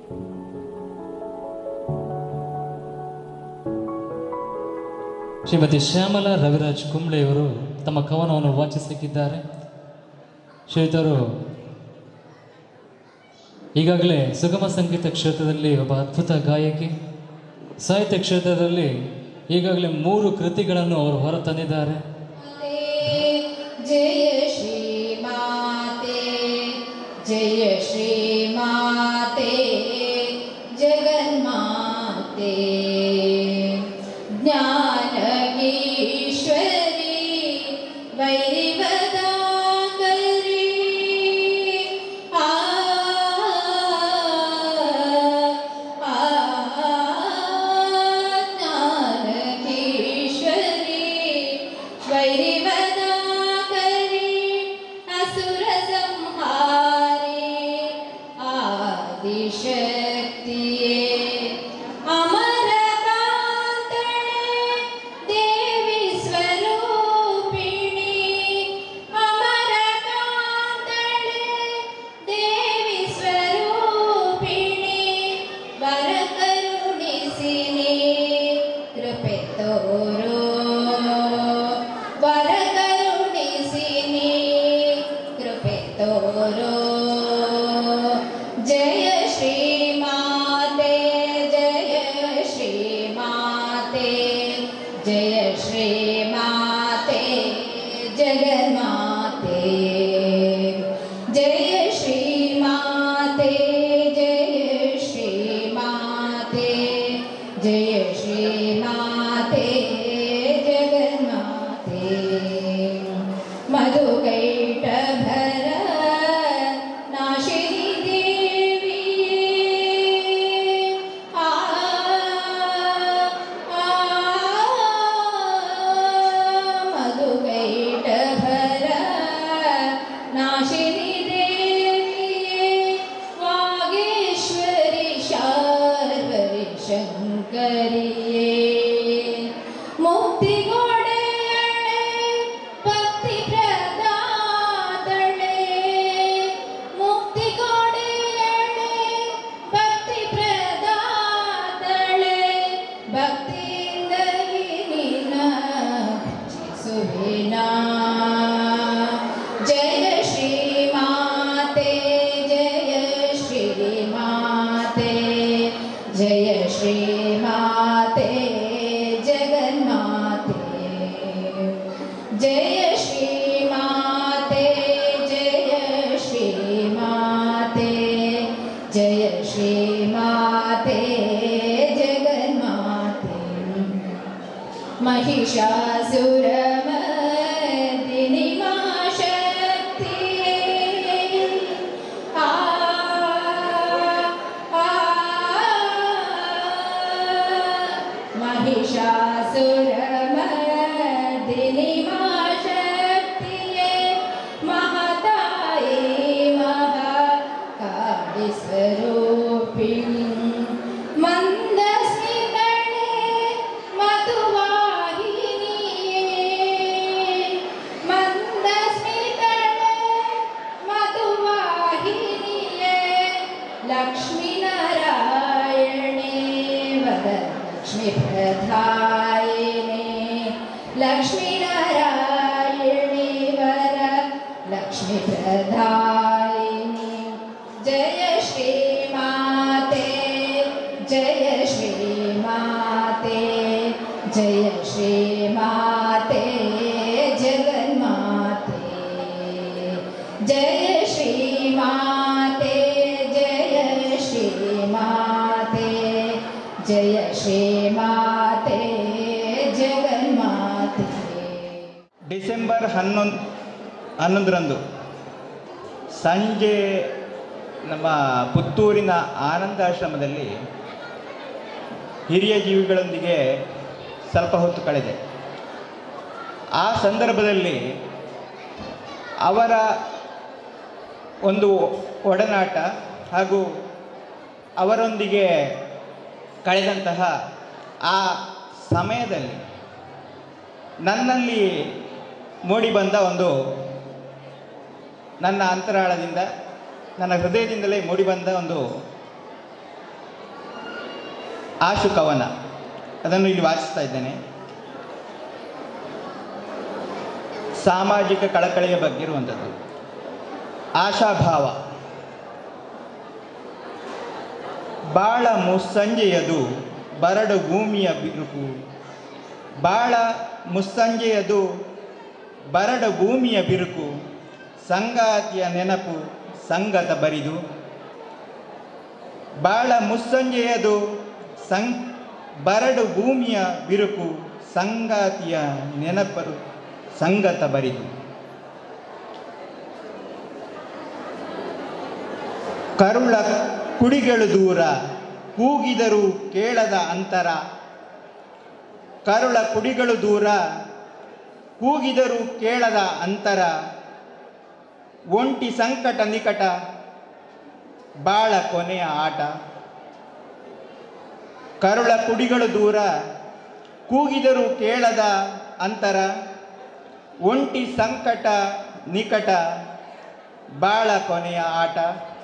ಶ್ರೀಮತಿ ಶ್ಯಾಮಲಾ ರವಿರಾಜ್ ಕುಂಬ್ಳೆಯವರು ತಮ್ಮ ಕವನವನ್ನು ವಾಚಿಸಲಿಕ್ಕಿದ್ದಾರೆ ಶ್ರೀಯುತರು ಈಗಾಗಲೇ ಸುಗಮ ಸಂಗೀತ ಕ್ಷೇತ್ರದಲ್ಲಿ ಒಬ್ಬ ಅದ್ಭುತ ಗಾಯಕಿ ಸಾಹಿತ್ಯ ಕ್ಷೇತ್ರದಲ್ಲಿ ಈಗಾಗಲೇ ಮೂರು ಕೃತಿಗಳನ್ನು ಅವರು ಹೊರತಂದಿದ್ದಾರೆ जय श्री माते जय श्री माते जगन्माते ज्ञानगीश्वरी वैरिवदाकरी आ आ ज्ञानगीश्वरी वैरिवदाकरी असुरसंहारी आदिशक्तिये अमरकान्तणे देवी स्वरूपिणी अमरकान्तणे देवी स्वरूपिणी वरकरुणिसिनि कृपे तोरो वरकरुणिसिनि कृपे तोरो जय श्रीमाते जय श्रीमाते जय श्रीमाते जगन्माते जय श्रीमाते जय श्रीमाते जय श्रीमाते जगन्माते मधुकैटभर नाशिनी देवी आ आ मधुकैटभर नाशिनी देवी वागेश्वरी शार्वरि शङ्करिये मुक्तिगोडेयणे भक्तिप्रदातणे मुक्तिगोडेयणे भक्तिप्रदातणे भक्तिन्दगिनिन सुविना जय श्रीमाते जय श्रीमाते जय श्रीमाते जगन्माते जय श्रीमाते जय श्रीमाते जय श्रीमाते जगन्माते महिषासुरमर्दिनि मा शक्तिये आ आ महिषासुरमर्दिनि मा शक्तिये महताये महाकालिस्वरूपिणी मन्दस्मितणे मधुवाहिनीये मन्दस्मितणे मधुवाहिनीये लक्ष्मीनारायणे वद लक्ष्मीप्रधायिने लक्ष्मीनारायणे वर लक्ष्मीप्रधायिनि जय श्रीमाते जय श्रीमाते जय श्रीमाते जगन्माते जय श्रीमाते जय श्रीमाते जय श्रीमाते जगन्माते ಡಿಸೆಂಬರ್ ಹನ್ನೊಂದು ಹನ್ನೊಂದರಂದು ಸಂಜೆ ನಮ್ಮ ಪುತ್ತೂರಿನ ಆನಂದಾಶ್ರಮದಲ್ಲಿ ಹಿರಿಯ ಜೀವಿಗಳೊಂದಿಗೆ ಸ್ವಲ್ಪ ಹೊತ್ತು ಕಳೆದೆ ಆ ಸಂದರ್ಭದಲ್ಲಿ ಅವರ ಒಂದು ಒಡನಾಟ ಹಾಗೂ ಅವರೊಂದಿಗೆ ಕಳೆದಂತಹ ಆ ಸಮಯದಲ್ಲಿ ನನ್ನಲ್ಲಿ ಮೂಡಿಬಂದ ಒಂದು ನನ್ನ ಅಂತರಾಳದಿಂದ ನನ್ನ ಹೃದಯದಿಂದಲೇ ಮೂಡಿಬಂದ ಒಂದು ಆಶು ಕವನ ಅದನ್ನು ಇಲ್ಲಿ ವಾಚಿಸ್ತಾ ಇದ್ದೇನೆ ಸಾಮಾಜಿಕ ಕಳಕಳಿಯ ಬಗ್ಗೆ ಇರುವಂಥದ್ದು ಆಶಾಭಾವ ಬಾಳ ಮುಸ್ಸಂಜೆಯದು ಬರಡು ಭೂಮಿಯ ಬಿರುಕು ಬಾಳ ಮುಸ್ಸಂಜೆಯದು ಬರಡು ಭೂಮಿಯ ಬಿರುಕು ಸಂಗಾತಿಯ ನೆನಪು ಸಂಗತ ಬರಿದು ಬಾಳ ಮುಸ್ಸಂಜೆಯದು ಸಂ ಬರಡು ಭೂಮಿಯ ಬಿರುಕು ಸಂಗಾತಿಯ ನೆನಪರು ಸಂಗತ ಬರಿದು ಕರುಳ ಕುಡಿಗಳು ದೂರ ಕೂಗಿದರೂ ಕೇಳದ ಅಂತರ ಕರುಳ ಕುಡಿಗಳು ದೂರ ಕೂಗಿದರೂ ಕೇಳದ ಅಂತರ ಒಂಟಿ ಸಂಕಟ ನಿಕಟ ಬಾಳ ಕೊನೆಯ ಆಟ ಕರುಳ ಕುಡಿಗಳು ದೂರ ಕೂಗಿದರೂ ಕೇಳದ ಅಂತರ ಒಂಟಿ ಸಂಕಟ ನಿಕಟ ಬಾಳ ಕೊನೆಯ ಆಟ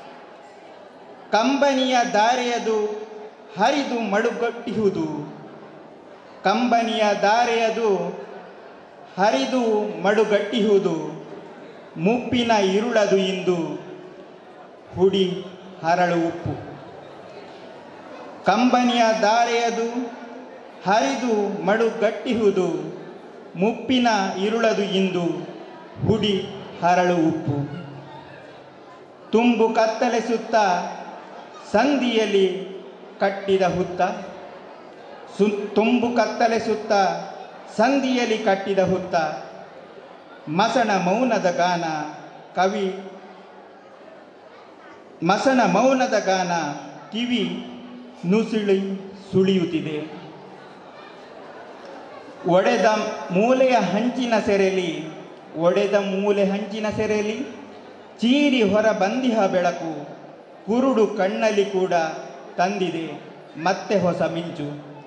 ಕಂಬನಿಯ ದಾರೆಯದು ಹರಿದು ಮಡುಗಟ್ಟಿಹುದು ಕಂಬನಿಯ ದಾರೆಯದು ಹರಿದು ಮಡುಗಟ್ಟಿಹುದು ಮುಪ್ಪಿನ ಇರುಳದು ಇಂದು ಹುಡಿ ಹರಳು ಉಪ್ಪು ಕಂಬನಿಯ ದಾರೆಯದು ಹರಿದು ಮಡುಗಟ್ಟಿಹುದು ಮುಪ್ಪಿನ ಇರುಳದು ಇಂದು ಹುಡಿ ಹರಳು ಉಪ್ಪು ತುಂಬು ಕತ್ತಲೆ ಸುತ್ತ ಸಂಧಿಯಲ್ಲಿ ಕಟ್ಟಿದ ಹುತ್ತ ಸು ತುಂಬು ಕತ್ತಲೆ ಸುತ್ತ ಸಂಧಿಯಲ್ಲಿ ಕಟ್ಟಿದ ಹುತ್ತ ಮಸಣ ಮೌನದ ಗಾನ ಕವಿ ಮಸಣ ಮೌನದ ಗಾನ ಕಿವಿ ನುಸುಳಿ ಸುಳಿಯುತ್ತಿದೆ ಒಡೆದ ಮೂಲೆಯ ಹಂಚಿನ ಸೆರೆಲಿ ಒಡೆದ ಮೂಲೆ ಹಂಚಿನ ಸೆರೆಲಿ ಚೀರಿ ಹೊರ ಬಂದಿಹ ಬೆಳಕು ಕುರುಡು ಕಣ್ಣಲ್ಲಿ ಕೂಡ ತಂದಿದೆ ಮತ್ತೆ ಹೊಸ ಮಿಂಚು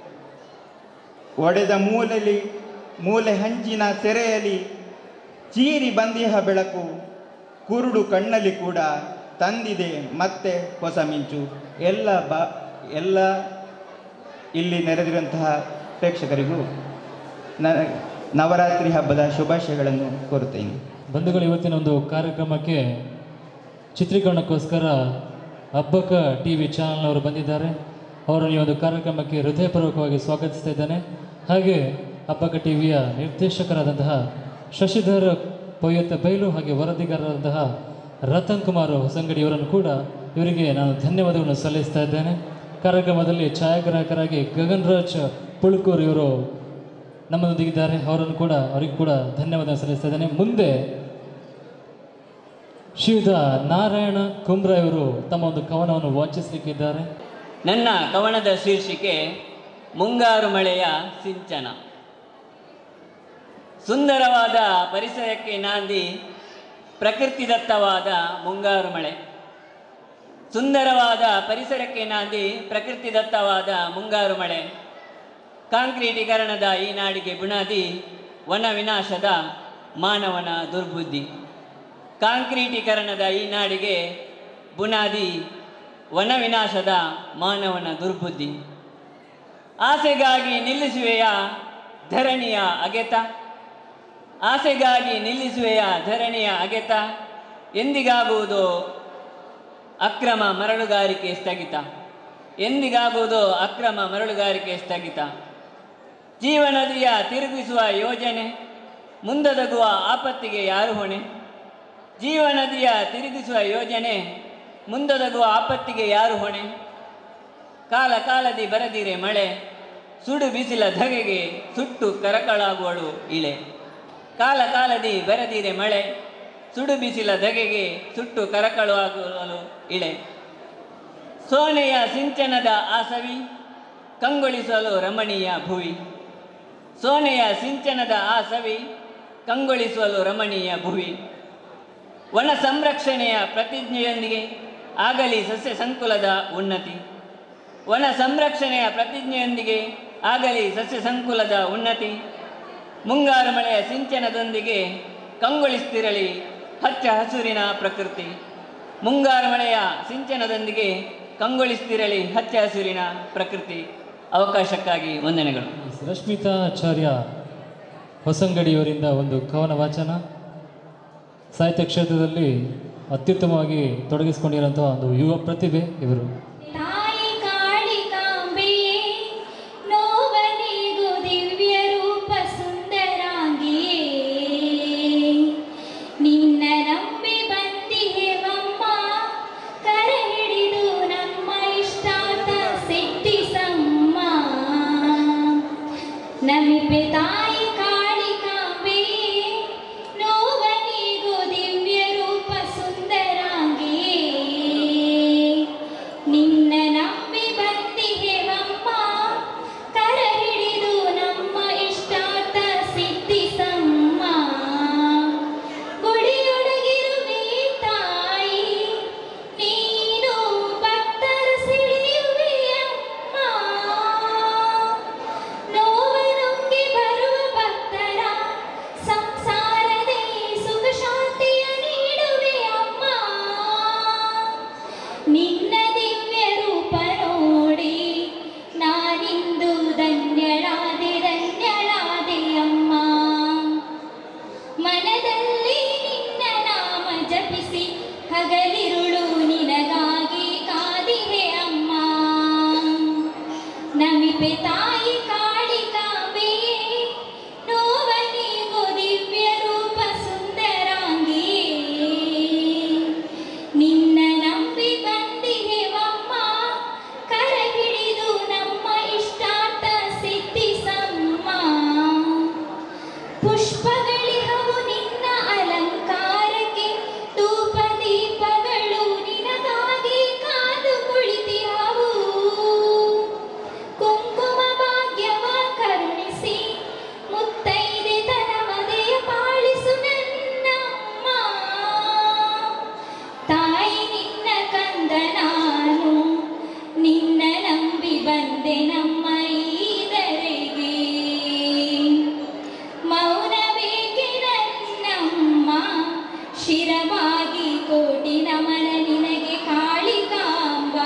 ಒಡೆದ ಮೂಲೆಲಿ ಮೂಲೆ ಹಂಚಿನ ಸೆರೆಯಲ್ಲಿ ಚೀರಿ ಬಂದಿಹ ಬೆಳಕು ಕುರುಡು ಕಣ್ಣಲ್ಲಿ ಕೂಡ ತಂದಿದೆ ಮತ್ತೆ ಹೊಸ ಮಿಂಚು ಎಲ್ಲ ಬಾ ಎಲ್ಲ ಇಲ್ಲಿ ನೆರೆದಿರುವಂತಹ ಪ್ರೇಕ್ಷಕರಿಗೂ ನ ನವರಾತ್ರಿ ಹಬ್ಬದ ಶುಭಾಶಯಗಳನ್ನು ಕೋರುತ್ತೇನೆ ಬಂಧುಗಳು ಇವತ್ತಿನ ಒಂದು ಕಾರ್ಯಕ್ರಮಕ್ಕೆ ಚಿತ್ರೀಕರಣಕ್ಕೋಸ್ಕರ ಹಬ್ಬಕ ಟಿ ವಿ ಚಾನಲ್ನವರು ಬಂದಿದ್ದಾರೆ ಅವರನ್ನು ಈ ಒಂದು ಕಾರ್ಯಕ್ರಮಕ್ಕೆ ಹೃದಯಪೂರ್ವಕವಾಗಿ ಸ್ವಾಗತಿಸ್ತಾ ಇದ್ದೇನೆ ಹಾಗೆ ಹಬ್ಬಕ ಟಿ ವಿಯ ನಿರ್ದೇಶಕರಾದಂತಹ ಶಶಿಧರ್ ಪೊಯ್ಯತ್ತ ಬೈಲು ಹಾಗೆ ವರದಿಗಾರರಾದಂತಹ ರತನ್ ಕುಮಾರ್ ಹೊಸಂಗಡಿಯವರನ್ನು ಕೂಡ ಇವರಿಗೆ ನಾನು ಧನ್ಯವಾದಗಳನ್ನು ಸಲ್ಲಿಸ್ತಾ ಇದ್ದೇನೆ ಕಾರ್ಯಕ್ರಮದಲ್ಲಿ ಛಾಯಾಗ್ರಾಹಕರಾಗಿ ಗಗನ್ ರಾಜ್ ಪುಳ್ಕೂರ್ ಇವರು ನಮ್ಮದೊಂದಿಗಿದ್ದಾರೆ ಅವರನ್ನು ಕೂಡ ಅವರಿಗೂ ಕೂಡ ಧನ್ಯವಾದ ಸಲ್ಲಿಸ್ತಾ ಇದ್ದೇನೆ ಮುಂದೆ ಶ್ರೀಯುತ ನಾರಾಯಣ ಕುಂಬ್ರ ಇವರು ತಮ್ಮ ಒಂದು ಕವನವನ್ನು ವಾಚಿಸಲಿಕ್ಕಿದ್ದಾರೆ ನನ್ನ ಕವನದ ಶೀರ್ಷಿಕೆ ಮುಂಗಾರು ಮಳೆಯ ಸಿಂಚನ ಸುಂದರವಾದ ಪರಿಸರಕ್ಕೆ ನಾಂದಿ ಪ್ರಕೃತಿದತ್ತವಾದ ಮುಂಗಾರು ಮಳೆ ಸುಂದರವಾದ ಪರಿಸರಕ್ಕೆ ನಾಂದಿ ಪ್ರಕೃತಿದತ್ತವಾದ ಮುಂಗಾರು ಮಳೆ ಕಾಂಕ್ರೀಟೀಕರಣದ ಈ ನಾಡಿಗೆ ಬುನಾದಿ ವನ ವಿನಾಶದ ಮಾನವನ ದುರ್ಬುದ್ಧಿ ಕಾಂಕ್ರೀಟೀಕರಣದ ಈ ನಾಡಿಗೆ ಬುನಾದಿ ವನ ವಿನಾಶದ ಮಾನವನ ದುರ್ಬುದ್ಧಿ ಆಸೆಗಾಗಿ ನಿಲ್ಲಿಸುವೆಯ ಧರಣಿಯ ಅಗೆತ ಆಸೆಗಾಗಿ ನಿಲ್ಲಿಸುವೆಯ ಧರಣಿಯ ಅಗೆತ ಎಂದಿಗಾಗುವುದು ಅಕ್ರಮ ಮರಳುಗಾರಿಕೆ ಸ್ಥಗಿತ ಎಂದಿಗಾಗುವುದು ಅಕ್ರಮ ಮರಳುಗಾರಿಕೆ ಸ್ಥಗಿತ ಜೀವನದಿಯ ತಿರುಗಿಸುವ ಯೋಜನೆ ಮುಂದೊದಗುವ ಆಪತ್ತಿಗೆ ಯಾರು ಹೊಣೆ ಜೀವನದಿಯ ತಿರುಗಿಸುವ ಯೋಜನೆ ಮುಂದೊದಗುವ ಆಪತ್ತಿಗೆ ಯಾರು ಹೊಣೆ ಕಾಲ ಕಾಲದಿ ಬರದಿರೆ ಮಳೆ ಸುಡು ಬಿಸಿಲ ಧಗೆಗೆ ಸುಟ್ಟು ಕರಕಳಾಗುವಳು ಇಳೆ ಕಾಲ ಕಾಲದಿ ಬರದಿರೆ ಮಳೆ ಸುಡು ಬಿಸಿಲ ಧಗೆಗೆ ಸುಟ್ಟು ಕರಕಳಾಗುವಳು ಇಳೆ ಸೋನೆಯ ಸಿಂಚನದ ಆಸವಿ ಕಂಗೊಳಿಸಲು ರಮಣೀಯ ಭುವಿ ಸೋನೆಯ ಸಿಂಚನದ ಆ ಸವಿ ಕಂಗೊಳಿಸಲು ರಮಣೀಯ ಭುವಿ ವನ ಸಂರಕ್ಷಣೆಯ ಪ್ರತಿಜ್ಞೆಯೊಂದಿಗೆ ಆಗಲಿ ಸಸ್ಯ ಸಂಕುಲದ ಉನ್ನತಿ ವನ ಸಂರಕ್ಷಣೆಯ ಪ್ರತಿಜ್ಞೆಯೊಂದಿಗೆ ಆಗಲಿ ಸಸ್ಯ ಸಂಕುಲದ ಉನ್ನತಿ ಮುಂಗಾರು ಮಳೆಯ ಸಿಂಚನದೊಂದಿಗೆ ಕಂಗೊಳಿಸ್ತಿರಲಿ ಹಚ್ಚ ಹಸುರಿನ ಪ್ರಕೃತಿ ಮುಂಗಾರು ಮಳೆಯ ಸಿಂಚನದೊಂದಿಗೆ ಕಂಗೊಳಿಸ್ತಿರಲಿ ಹಚ್ಚ ಹಸುರಿನ ಪ್ರಕೃತಿ ಅವಕಾಶಕ್ಕಾಗಿ ವಂದನೆಗಳು ರಶ್ಮಿತಾ ಆಚಾರ್ಯ ಹೊಸಂಗಡಿಯವರಿಂದ ಒಂದು ಕವನ ವಾಚನ ಸಾಹಿತ್ಯ ಕ್ಷೇತ್ರದಲ್ಲಿ ಅತ್ಯುತ್ತಮವಾಗಿ ತೊಡಗಿಸಿಕೊಂಡಿರುವಂತಹ ಒಂದು ಯುವ ಪ್ರತಿಭೆ ಇವರು ತಾಯಿ ಕಾಳಿಕಾಂಬೆಯೇ ನೋವನಿಗೂ ದಿವ್ಯ ರೂಪ ಸುಂದರಾಂಗಿಯೇ ನಿನ್ನ ನಂಬಿ ಬಂದಿಹೆವಮ್ಮ ಕರ ಹಿಡಿದು ನಮ್ಮ ಇಷ್ಟಾತ ಸಿಟ್ಟಿಸಮ್ಮ ನಮಿಪೆ ತಾಯಿ ಕಾಳಿಕಾಂಬೆಯೇ ನೋವನಿಗೂ ದಿವ್ಯ ರೂಪ ಸುಂದರಾಂಗಿಯೇ ನಿನ್ನ ನಂಬಿ ಬಂದಿಹೆವಮ್ಮ ಕರ ಹಿಡಿದು ನಮ್ಮ ಇಷ್ಟಾರ್ಥ ಸಿದ್ಧಿಸಮ್ಮ ಗುಡಿಯೊಳಗಿರುವೆ ತಾಯಿ ನೀನು ಭಕ್ತರ ಸಿಡಿಯುವೆಯಮ್ಮ ನೋವ ನುಂಗಿ ಬರುವ ಭಕ್ತರ ಸಂಸಾರದೇ ಸುಖ ಶಾಂತಿಯ ನೀಡುವೆ ಅಮ್ಮ ನಿನ್ನ ದಿವ್ಯ ರೂಪ ನೋಡಿ ನಾನಿಂದು ಧನ್ಯಳಾದೆ ಧನ್ಯಳಾದೆ ಅಮ್ಮ ಮನದಲ್ಲಿ ನಿನ್ನ ನಾಮ ಜಪಿಸಿ ಹಗಲಿರುಳು ನಿನಗಾಗಿ ಕಾದಿರೆ ಅಮ್ಮ ನಮಿಪೆ ತಾಯಿ ಕಾಳಿಕಾಂಬೆಯೇ ನೋವನಿಗೂ ದಿವ್ಯ ರೂಪ ಸುಂದರಾಂಗಿಯೇ ನಿನ್ನ ನಂಬಿ ಬಂದಿಹೆವಮ್ಮ ಕರ ಹಿಡಿದು ನಮ್ಮ ಇಷ್ಟಾರ್ಥ ಸಿದ್ಧಿಸಮ್ಮ ಪುಷ್ಪಗಳಿಹವು ನಿನ್ನ ಅಲಂಕಾರಕ್ಕೆ ಧೂಪ ದೀಪಗಳು ನಿನಗಾಗಿ ಕಾದು ಕುಳಿತಿಹವು ಕುಂಕುಮ ಭಾಗ್ಯವ ಕರುಣಿಸಿ ಮುತ್ತೈದೆ ತನವದೆಯ ಪಾಲಿಸು ನನ್ನಮ್ಮ ತಾಯಿ ನಿನ್ನ ಕಂದ ನಾನು ನಿನ್ನ ನಂಬಿ ಬಂದೆ ನಮ್ಮ ಈದರೆಗೆ ಮೌನ ಬೇಕೆ ನನ್ನಮ್ಮ ಶಿರವಾಗಿ ಕೋಟಿ ನಮನ ನಿನಗೆ ಕಾಳಿಕಾಂಬ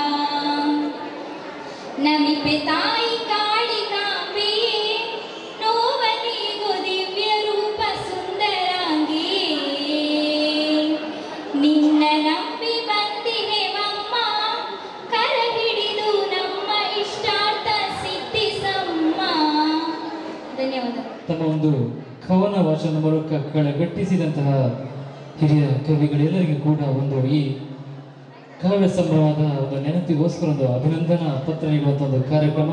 ನಮಿಪೆ ತಾಯಿ ಕಾಳಿಕಾಂಬೆಯೇ ನೋವನಿಗೂ ದಿವ್ಯ ರೂಪ ಸುಂದರಾಂಗಿಯೇ ನಿನ್ನ ನಂಬಿ ಬಂದಿಹೆವಮ್ಮ ಕರ ಹಿಡಿದು ನಮ್ಮ ಇಷ್ಟಾರ್ಥ ಸಿದ್ಧಿಸಮ್ಮ ಧನ್ಯವಾದ ತಮ್ಮ ಒಂದು ಕವನ ವಾಚನ ಮೂಲಕ ಕಳೆಗಟ್ಟಿಸಿದಂತಹ ಹಿರಿಯ ಕವಿಗಳೆಲ್ಲರಿಗೂ ಕೂಡ ಒಂದು ಈ ಕಾವ್ಯ ಸಂಭ್ರಮದ ಒಂದು ನೆನಪಿಗೋಸ್ಕರ ಒಂದು ಅಭಿನಂದನಾ ಪತ್ರ ನೀಡುವಂಥ ಒಂದು ಕಾರ್ಯಕ್ರಮ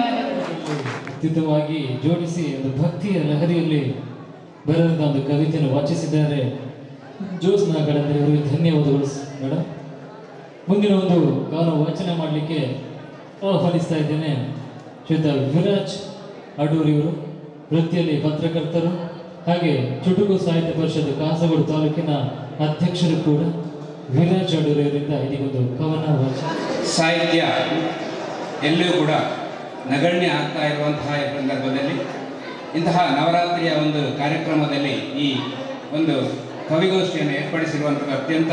ಧನ್ಯವಾದಗಳು ಅತ್ಯುತ್ತಮವಾಗಿ ಜೋಡಿಸಿ ಒಂದು ಭಕ್ತಿಯ ಲಹರಿಯಲ್ಲಿ ಬರೆದಂಥ ಒಂದು ಕವಿತೆಯನ್ನು ವಾಚಿಸಿದ್ದಾರೆ ಜ್ಯೋತ್ಸ್ನಾ ಕಡಂದ್ರೆ ಅವರಿಗೆ ಧನ್ಯವಾದಗಳು ಮೇಡಮ್ ಮುಂದಿನ ಒಂದು ಕಾಲ ವಾಚನ ಮಾಡಲಿಕ್ಕೆ ಆಹ್ವಾನಿಸ್ತಾ ಇದ್ದೇನೆ ಶ್ರೀಯುತ ವಿರಾಜ್ ಅಡೂರಿ ಇವರು ವೃತ್ತಿಯಲ್ಲಿ ಪತ್ರಕರ್ತರು ಹಾಗೆ ಚುಟುಕು ಸಾಹಿತ್ಯ ಪರಿಷತ್ ಕಾಸರಗೋಡು ತಾಲೂಕಿನ ಅಧ್ಯಕ್ಷರು ಕೂಡ ವಿರಾಜ್ ಅಡೂರಿ ಅವರಿಂದ ಇದೀಗೊಂದು ಕವನ ವಾಚನ ಸಾಹಿತ್ಯ ಎಲ್ಲೂ ಕೂಡ ನಗಣ್ಯ ಆಗ್ತಾ ಇರುವಂತಹ ಈ ಸಂದರ್ಭದಲ್ಲಿ ಇಂತಹ ನವರಾತ್ರಿಯ ಒಂದು ಕಾರ್ಯಕ್ರಮದಲ್ಲಿ ಈ ಒಂದು ಕವಿಗೋಷ್ಠಿಯನ್ನು ಏರ್ಪಡಿಸಿರುವಂಥದ್ದು ಅತ್ಯಂತ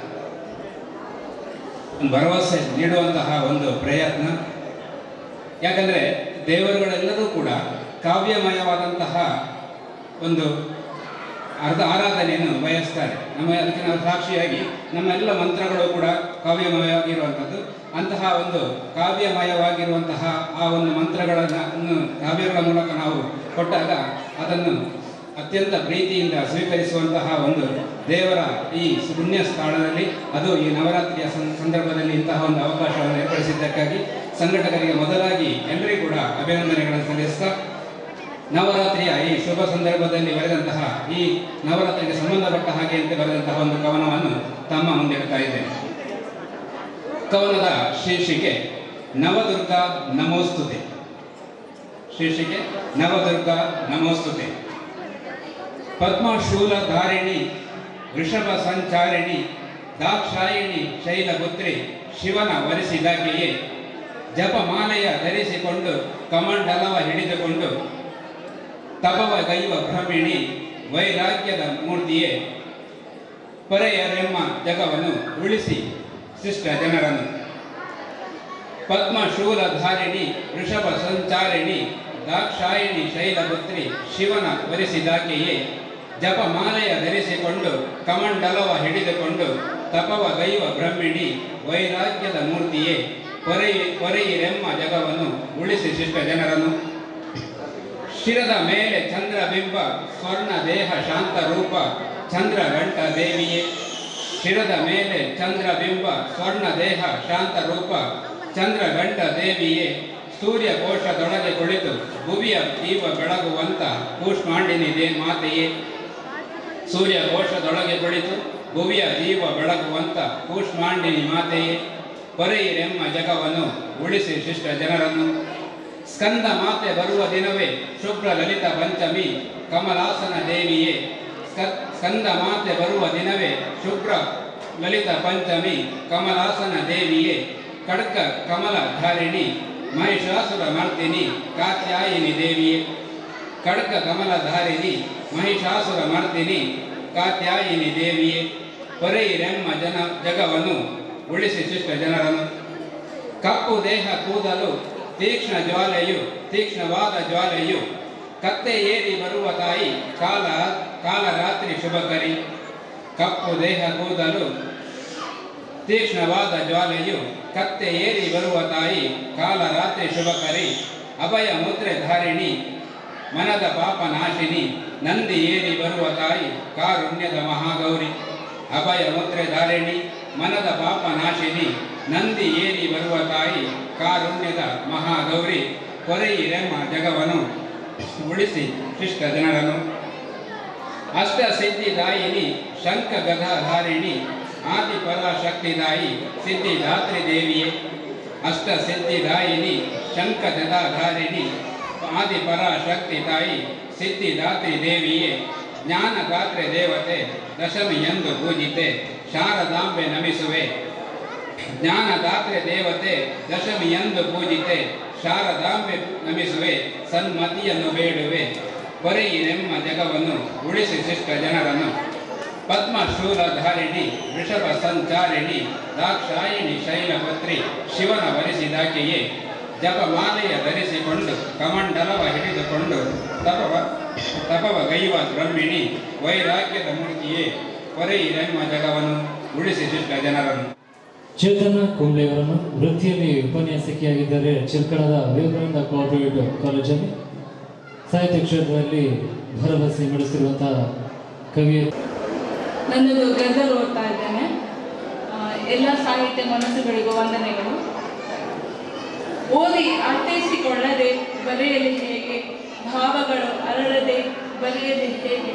ಒಂದು ಭರವಸೆ ನೀಡುವಂತಹ ಒಂದು ಪ್ರಯತ್ನ ಯಾಕಂದರೆ ದೇವರುಗಳೆಲ್ಲರೂ ಕೂಡ ಕಾವ್ಯಮಯವಾದಂತಹ ಒಂದು ಅರ್ಧ ಆರಾಧನೆಯನ್ನು ಬಯಸ್ತಾರೆ ನಮ್ಮ ಅದಕ್ಕೆ ನಾವು ಸಾಕ್ಷಿಯಾಗಿ ನಮ್ಮೆಲ್ಲ ಮಂತ್ರಗಳು ಕೂಡ ಕಾವ್ಯಮಯವಾಗಿರುವಂಥದ್ದು ಅಂತಹ ಒಂದು ಕಾವ್ಯಮಯವಾಗಿರುವಂತಹ ಆ ಒಂದು ಮಂತ್ರಗಳನ್ನು ಕಾವ್ಯಗಳ ಮೂಲಕ ನಾವು ಕೊಟ್ಟಾಗ ಅದನ್ನು ಅತ್ಯಂತ ಪ್ರೀತಿಯಿಂದ ಸ್ವೀಕರಿಸುವಂತಹ ಒಂದು ದೇವರ ಈ ಪುಣ್ಯ ಸ್ಥಳದಲ್ಲಿ ಅದು ಈ ನವರಾತ್ರಿಯ ಸಂ- ಸಂದರ್ಭದಲ್ಲಿ ಇಂತಹ ಒಂದು ಅವಕಾಶವನ್ನು ಏರ್ಪಡಿಸಿದ್ದಕ್ಕಾಗಿ ಸಂಘಟಕರಿಗೆ ಮೊದಲಾಗಿ ಎಲ್ಲರಿಗೂ ಕೂಡ ಅಭಿನಂದನೆಗಳನ್ನು ಸಲ್ಲಿಸ್ತಾ ನವರಾತ್ರಿಯ ಈ ಶುಭ ಸಂದರ್ಭದಲ್ಲಿ ಬರೆದಂತಹ ಈ ನವರಾತ್ರಿಗೆ ಸಂಬಂಧಪಟ್ಟ ಹಾಗೆ ಅಂತ ಬರೆದಂತಹ ಒಂದು ಕವನವನ್ನು ತಮ್ಮ ಮುಂದೆ ಇಡ್ತಾ ಇದ್ದೇನೆ ಕವನದ ಶೀರ್ಷಿಕೆ ನವದುರ್ಗ ನಮೋಸ್ತುತೆ ಶೀರ್ಷಿಕೆ ನವದುರ್ಗ ನಮೋಸ್ತುತೆ ಪದ್ಮಶೂಲ ಧಾರಿಣಿ ವೃಷಭ ಸಂಚಾರಿಣಿ ದಾಕ್ಷಾಯಿಣಿ ಶೈಲಪುತ್ರಿ ಶಿವನ ವರಿಸಿದಾಕೆಯೇ ಜಪಮಾಲೆಯ ಧರಿಸಿಕೊಂಡು ಕಮಂಡಲವ ಹಿಡಿದುಕೊಂಡು ತಪವ ಗೈವ ಭ್ರಮಿಣಿ ವೈರಾಗ್ಯದ ಮೂರ್ತಿಯೇ ಪೊರೆಯರೆಮ್ಮ ಜಗವನ್ನು ಉಳಿಸಿ ಶಿಷ್ಟ ಜನರನ್ನು ಪದ್ಮಶೂಲಧಾರಿಣಿ ವೃಷಭ ಸಂಚಾರಿಣಿ ದಾಕ್ಷಾಯಿಣಿ ಶೈಲಪುತ್ರಿ ಶಿವನ ವರಿಸಿದಾಕೆಯೇ ಜಪಮಾಲೆಯ ಧರಿಸಿಕೊಂಡು ಕಮಂಡಲವ ಹಿಡಿದುಕೊಂಡು ತಪವ ಗೈವ ಬ್ರಹ್ಮಿಣಿ ವೈರಾಗ್ಯದ ಮೂರ್ತಿಯೇ ಪೊರೆಯಿ ಪೊರೆಯಿರೆಮ್ಮ ಜಗವನ್ನು ಉಳಿಸಿ ಶಿಷ್ಟ ಜನರನ್ನು ಶಿರದ ಮೇಲೆ ಚಂದ್ರಬಿಂಬ ಸ್ವರ್ಣ ದೇಹ ಶಾಂತ ರೂಪ ಚಂದ್ರಘಂಟ ದೇವಿಯೇ ಶಿರದ ಮೇಲೆ ಚಂದ್ರಬಿಂಬ ಸ್ವರ್ಣ ದೇಹ ಶಾಂತ ರೂಪ ಚಂದ್ರಘಂಟ ದೇವಿಯೇ ಸೂರ್ಯ ಕೋಶದೊಳಗೆ ಕುಳಿತು ಭುವಿಯ ಜೀವ ಬೆಳಗುವಂತ ಕೂಷ್ಮಾಂಡಿನಿ ದೇ ಮಾತೆಯೇ ಸೂರ್ಯ ಕೋಶದೊಳಗೆ ಕುಳಿತು ಭುವಿಯ ಜೀವ ಬೆಳಗುವಂತ ಕೂಷ್ಮಾಂಡಿನಿ ಮಾತೆಯೇ ಪೊರೆಯಿರೆಮ್ಮ ಜಗವನ್ನು ಉಳಿಸಿ ಶಿಷ್ಟ ಜನರನ್ನು ಸ್ಕಂದ ಮಾತೆ ಬರುವ ದಿನವೇ ಶುಭ್ರ ಲಲಿತ ಪಂಚಮಿ ಕಮಲಾಸನ ದೇವಿಯೇ ಸ್ಕ- ಸ್ಕಂದ ಮಾತೆ ಬರುವ ದಿನವೇ ಶುಭ್ರ ಲಲಿತ ಪಂಚಮಿ ಕಮಲಾಸನ ದೇವಿಯೇ ಖಡ್ಗ ಕಮಲ ಧಾರಿಣಿ ಮಹಿಷಾಸುರ ಮರ್ದಿನಿ ಕಾತ್ಯಾಯಿನಿ ದೇವಿಯೇ ಖಡ್ಗ ಕಮಲಧಾರಿಣಿ ಮಹಿಷಾಸುರ ಮರ್ದಿನಿ ಕಾತ್ಯಾಯಿನಿ ದೇವಿಯೇ ಪೊರೆಯಿರೆಮ್ಮ ಜನ ಜಗವನ್ನು ಉಳಿಸಿ ಶಿಷ್ಟ ಜನರನ್ನು ಕಪ್ಪು ದೇಹ ಕೂದಲು ತೀಕ್ಷ್ಣ ಜ್ವಾಲೆಯು ತೀಕ್ಷ್ಣವಾದ ಜ್ವಾಲೆಯು ಕತ್ತೆ ಏರಿ ಬರುವ ತಾಯಿ ಕಾಲ ಕಾಲರಾತ್ರಿ ಶುಭಕರಿ ಕಪ್ಪು ದೇಹ ಕೂದಲು ತೀಕ್ಷ್ಣವಾದ ಜ್ವಾಲೆಯು ಕತ್ತೆ ಏರಿ ಬರುವ ತಾಯಿ ಕಾಲರಾತ್ರಿ ಶುಭಕರಿ ಅಭಯ ಮುದ್ರೆ ಧಾರಿಣಿ ಮನದ ಪಾಪ ನಾಶಿನಿ ನಂದಿ ಏರಿ ಬರುವ ತಾಯಿ ಕಾರುಣ್ಯದ ಮಹಾಗೌರಿ ಅಭಯ ಮುದ್ರೆ ಧಾರಿಣಿ ಮನದ ಪಾಪ ನಾಶಿನಿ ನಂದಿ ಏರಿ ಬರುವ ತಾಯಿ ಕಾರುಣ್ಯದ ಮಹಾಗೌರಿ ಕೊರೆಯಿರೆಮ್ಮ ಜಗವನ್ನು ಉಳಿಸಿ ಶಿಷ್ಟ ಜನರನ್ನು ಅಷ್ಟ ಸಿದ್ಧಿದಾಯಿನಿ ಶಂಖ ಗದಾಧಾರಿಣಿ ಆದಿ ಪರಾಶಕ್ತಿದಾಯಿ ಸಿದ್ಧಿದಾತ್ರಿ ದೇವಿಯೇ ಅಷ್ಟ ಸಿದ್ಧಿದಾಯಿನಿ ಶಂಖ ಗದಾಧಾರಿಣಿ ಆದಿ ಪರಾಶಕ್ತಿ ತಾಯಿ ಸಿದ್ಧಿದಾತ್ರಿ ದೇವಿಯೇ ಜ್ಞಾನಗಾತ್ರೆ ದೇವತೆ ದಶಮಿ ಎಂದು ಪೂಜಿತೆ ಶಾರದಾಂಬೆ ನಮಿಸುವೆ ಜ್ಞಾನದಾತ್ರೆ ದೇವತೆ ದಶಮಿ ಎಂದು ಪೂಜಿತೆ ಶಾರದಾಂಬೆ ನಮಿಸುವೆ ಸನ್ಮತಿಯನ್ನು ಬೇಡುವೆ ಕೊರೆಯಿನೆಮ್ಮ ಜಗವನ್ನು ಉಳಿಸಿ ಶಿಷ್ಟ ಜನರನ್ನು ಪದ್ಮಶೂಲಧಾರಿಣಿ ವೃಷಭ ಸಂಚಾರಿಣಿ ದಾಕ್ಷಾಯಿಣಿ ಶೈಲಪತ್ರಿ ಶಿವನ ವರಿಸಿದಾಕೆಯೇ ಜಪಮಾಲೆಯ ಧರಿಸಿಕೊಂಡು ಕಮಂಡಲವ ಹಿಡಿದುಕೊಂಡು ತಪವ ತಪವ ಗೈವ ಬ್ರಹ್ಮಿಣಿ ವೈರಾಗ್ಯದ ಮೂರ್ತಿಯೇ ಕೊರೆಯಿರೆಮ್ಮ ಜಗವನ್ನು ಉಳಿಸಿ ಶಿಷ್ಟ ಜನರನ್ನು ಚೇತನ ಕುಂಬ್ಳೆ ಅವರನ್ನು ವೃತ್ತಿಯಲ್ಲಿ ಉಪನ್ಯಾಸಕಿಯಾಗಿದ್ದಾರೆ ಚಿಲ್ಕಳದ ವಿವೇಕಾನಂದ ಕೋಆಪರೇಟಿವ್ ಕಾಲೇಜಲ್ಲಿ ಸಾಹಿತ್ಯ ಕ್ಷೇತ್ರದಲ್ಲಿ ಭರವಸೆ ಮೂಡಿಸಿರುವಂತಹ ಕವಿ ನನ್ನದು ಗಜಲ್ ಓದ್ತಾ ಇದ್ದೇನೆ ಆ, ಎಲ್ಲ ಸಾಹಿತ್ಯ ಮನಸ್ಸುಗಳಿಗೂ ವಂದನೆಗಳು ಓದಿ ಅರ್ಥೈಸಿಕೊಳ್ಳದೆ ಬರೆಯಲಿ ಹೇಗೆ ಭಾವಗಳು ಅರಳದೆ ಬರೆಯಲಿ ಹೇಗೆ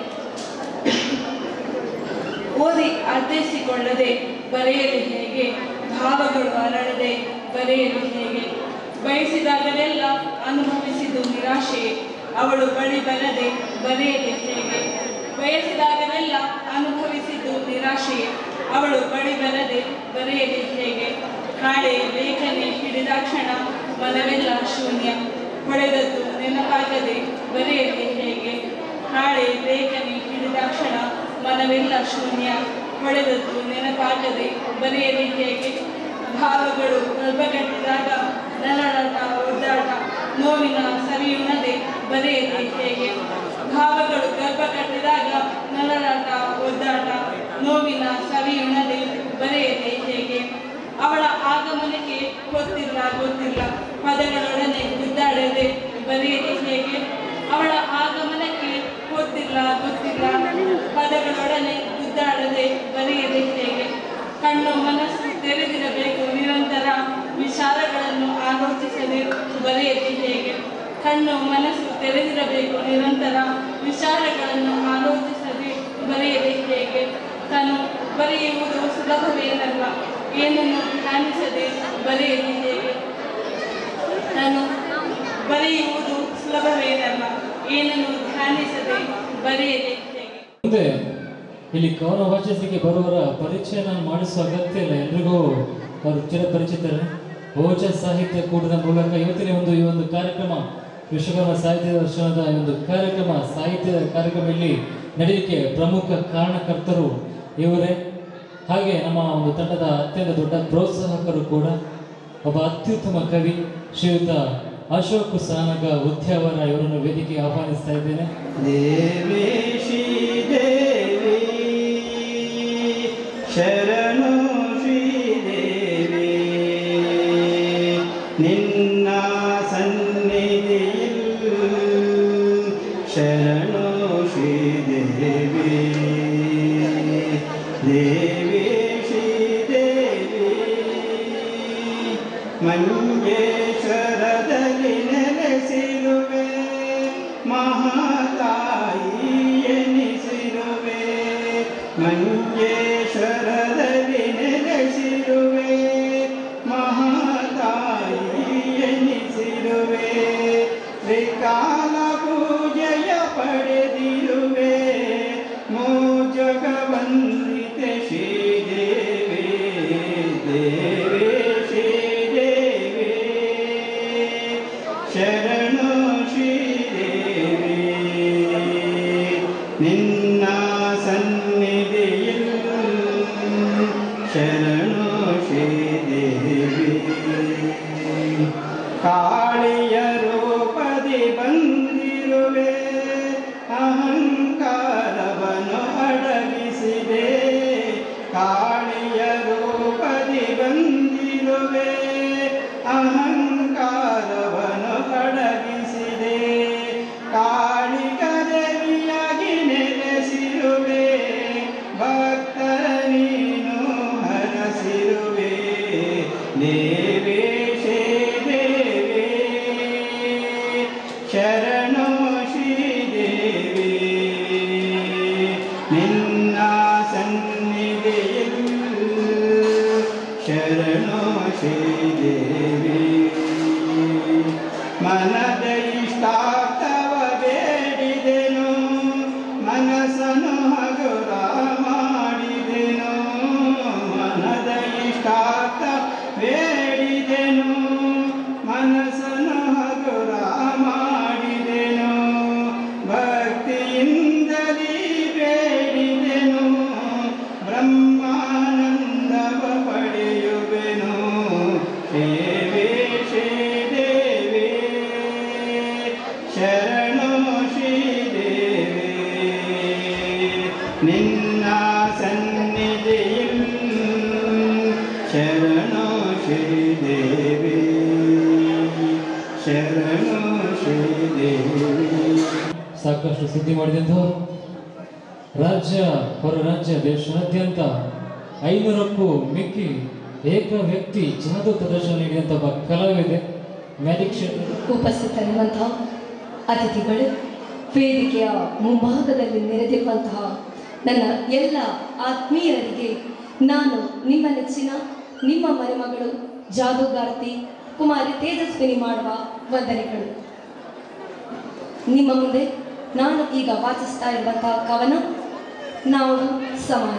ಓದಿ ಅರ್ಥೈಸಿಕೊಳ್ಳದೆ ಬರೆಯಲಿ ಹೇಗೆ ಭಾವಗಳು ಅರಳದೆ ಬರೆಯಲಿ ಹೇಗೆ ಬಯಸಿದಾಗಲೆಲ್ಲ ಅನುಭವಿಸಿದ್ದು ನಿರಾಶೆ ಅವಳು ಬಳಿ ಬರದೆ ಬರೆಯಲಿ ಹೇಗೆ ಬಯಸಿದಾಗಲೆಲ್ಲ ಅನುಭವಿಸಿದ್ದು ನಿರಾಶೆ ಅವಳು ಬಳಿ ಬರದೆ ಬರೆಯಲಿ ಹೇಗೆ ನಾಳೆ ಲೇಖನಿ ಹಿಡಿದಾಕ್ಷಣ ಮನವೆಲ್ಲ ಶೂನ್ಯ ಹೊಳೆದದ್ದು ನೆನಪಾಗದೆ ಬರೆಯಲಿ ಹೇಗೆ ನಾಳೆ ಲೇಖನಿ ಹಿಡಿದಾಕ್ಷಣ ಮನವೆಲ್ಲ ಶೂನ್ಯ ಹೊಳೆದದ್ದು ನೆನಪಾಗದೆ ಬರೆಯಲಿ ಹೇಗೆ ಭಾವಗಳು ಗರ್ಭಗಟ್ಟಿದಾಗ ನರಳಾಟ ಒದ್ದಾಟ ನೋವಿನ ಸರಿಯುಣದೆ ಬರೆಯಲಿ ಹೇಗೆ ಭಾವಗಳು ಗರ್ಭ ಕಟ್ಟಿದಾಗ ನರಳಾಟ ಒದ್ದಾಟ ನೋವಿನ ಸವಿಯುಣದೆ ಬರೆಯಲಿ ಹೇಗೆ ಅವಳ ಆಗಮನಕ್ಕೆ ಗೊತ್ತಿಲ್ಲ ಗೊತ್ತಿಲ್ಲ ಪದಗಳೊಡನೆ ಗುದ್ದಾಡದೆ ಬರೆಯಲಿ ಹೇಗೆ ಅವಳ ಆಗಮನಕ್ಕೆ ಗೊತ್ತಿಲ್ಲ ಗೊತ್ತಿಲ್ಲ ಪದಗಳೊಡನೆ ಗುದ್ದಾಡದೆ ಬರೆಯಲಿ ಹೇಗೆ ಕಣ್ಣು ಮನಸ್ಸು ತೆರೆದಿರಬೇಕು ನಿರಂತರ ವಿಚಾರಗಳನ್ನು ಆಲೋಚಿಸದೆ ಬರೆಯಲಿ ಹೇಗೆ ಕಣ್ಣು ಮನಸ್ಸು ತೆರೆದಿರಬೇಕು ನಿರಂತರ ವಿಚಾರಗಳನ್ನು ಆಲೋಚಿಸದೆ ಬರೆಯಲಿ ಹೇಗೆ ತಾನು ಬರೆಯುವುದು ಸುಲಭವೇನಲ್ಲ ಏನನ್ನು ಧ್ಯಾನಿಸದೆ ಬರೆಯಲಿ ಹೇಗೆ ನಾನು ಬರೆಯುವುದು ಸುಲಭವೇನಲ್ಲ ಏನನ್ನು ಧ್ಯಾನಿಸದೆ ಬರೆಯಲಿ ಹೇಗೆ ಮುಂದೆ ಇಲ್ಲಿ ಕವನ ವಾಚಿಸಲಿಕ್ಕೆ ಬರುವವರ ಪರಿಚಯ ನಾನು ಮಾಡಿಸುವ ಅಗತ್ಯ ಇಲ್ಲ ಎಲ್ರಿಗೂ ಅವರು ಚಿರಪರಿಚಿತರೇ ಓಜ ಸಾಹಿತ್ಯ ಕೂಟದ ಮೂಲಕ ಇವತ್ತಿನ ಒಂದು ಈ ಒಂದು ಕಾರ್ಯಕ್ರಮ ವಿಶ್ವಕರ್ಮ ಸಾಹಿತ್ಯ ದರ್ಶನದ ಈ ಒಂದು ಕಾರ್ಯಕ್ರಮ ಸಾಹಿತ್ಯದ ಕಾರ್ಯಕ್ರಮ ಇಲ್ಲಿ ನಡೆಯಲಿಕ್ಕೆ ಪ್ರಮುಖ ಕಾರಣಕರ್ತರು ಇವರೇ ಹಾಗೆ ನಮ್ಮ ಒಂದು ತಂಡದ ಅತ್ಯಂತ ದೊಡ್ಡ ಪ್ರೋತ್ಸಾಹಕರು ಕೂಡ ಒಬ್ಬ ಅತ್ಯುತ್ತಮ ಕವಿ ಶ್ರೀಯುತ ಅಶೋಕ್ ಸಾನಗ ಉದ್ಯಾವರ ಇವರನ್ನು ವೇದಿಕೆಗೆ ಆಹ್ವಾನಿಸ್ತಾ ಇದ್ದೇನೆ ದೇವಿ ಶ್ರೀ ದೇವಿ ಶರಣು ಶ್ರೀ ದೇವಿ ನಿನ್ನ ಸನ್ನಿಧಿயில் ಶರಣು ಶ್ರೀ ದೇವಿ ದೇವಿ ಶ್ರೀ ದೇವಿ ಮಂಜೇಶ್ವರದಲ್ಲಿ ನೆಲೆಸಿರುವೆ ಮಹಾತಾಯಿ ಎನಿಸಿರುವೆ ಮಂಜೇಶ್ವರದಲ್ಲಿ ನೆಲೆಸಿರುವೆ ಮಹಾತಾಯಿ ಎನಿಸಿರುವೆ ತ್ರಿಕಾಲ ಪೂಜೆಯ ಪಡೆದಿರುವೆ ಮೋಜಗವಂದಿತೆ ಶ್ರೀದೇವಿ ದೇವಿ ಶ್ರೀದೇವಿ ಶರಣು ಶ್ರೀದೇವಿ ನಿನ್ನ ಸನ್ನಿಧಿயில் ಶರಣು ಶ್ರೀದೇವಿ ಕಾಳಿಯ ರೂಪದಿ ಬಂದಿರುವೆ ಅಹಂಕಾರವನ್ನು ಅಡಗಿಸಿದೆ ಕಾಳಿಯ ರೂಪದಿ ಬಂದಿರುವೆ ಅಹಂಕಾರವನ್ನು ಅಡಗಿಸಿದೆ ಕಾಳಿಕದೇವಿಯಾಗಿ ನೆಲೆಸಿರುವೆ ಭಕ್ತರ ನೀನು ಹರಸಿರುವೆ ದೇವೇ ಶೇ ದೇವಿ ಶರಣು ಶ್ರೀದೇವಿ ನಿನ್ನ ಸನ್ನಿಧಿயில் ಶರಣು ಶ್ರೀದೇವಿ ಮನದ ಇಷ್ಟಾರ್ಥವ ಬೇಡಿದೆನು ಮನಸ್ಸನ್ನು ಹಗುರ ಮಾಡಿದೆನು ಮನದ ಇಷ್ಟಾರ್ಥ ಬೇಡಿದೆನು ಮನಸ್ಸನ್ನು ಹಗುರ ಮಾಡಿದೆನು ಭಕ್ತಿಯಿಂದಲೇ ಬೇಡಿದೆನು ಬ್ರಹ್ಮಾನಂದವ ಪಡೆಯುವೆನು ದೇವಿ ಶ್ರೀದೇವಿ ಶರಣು ಶ್ರೀದೇವಿ ನಿನ್ನ ಸನ್ನಿಧಿயில் ಶರಣು ಶ್ರೀದೇವಿ ಶರಣು ಶ್ರೀದೇವಿ ಸಾಕಷ್ಟು ಸುದ್ದಿ ಮಾಡಿದಂಥವ್ರು ರಾಜ್ಯ ಹೊರ ರಾಜ್ಯ ದೇಶಾದ್ಯಂತ ಐನೂರಕ್ಕೂ ಮಿಕ್ಕಿ ಏಕ ವ್ಯಕ್ತಿ ಜಾದು ಪ್ರದರ್ಶನ ನೀಡಿದಂಥ ಒಬ್ಬ ಕಲಾವಿದೆ ಮ್ಯಾಜಿಕ್ ಕ್ಷೇತ್ರ ಉಪಸ್ಥಿತರಿರುವಂತಹ ಅತಿಥಿಗಳು ವೇದಿಕೆಯ ಮುಂಭಾಗದಲ್ಲಿ ನೆರೆದಿರುವಂತಹ ನನ್ನ ಎಲ್ಲ ಆತ್ಮೀಯರಿಗೆ ನಾನು ನಿಮ್ಮ ನೆಚ್ಚಿನ ನಿಮ್ಮ ಮನೆಮಗಳು ಜಾದೂಗಾರ್ತಿ ಕುಮಾರಿ ತೇಜಸ್ವಿನಿ ಮಾಡುವ ವಂದನೆಗಳು ನಿಮ್ಮ ಮುಂದೆ ನಾನು ಈಗ ವಾಚಿಸ್ತಾ ಇರುವಂತಹ ಕವನ ನಾವು ಸಮಾನ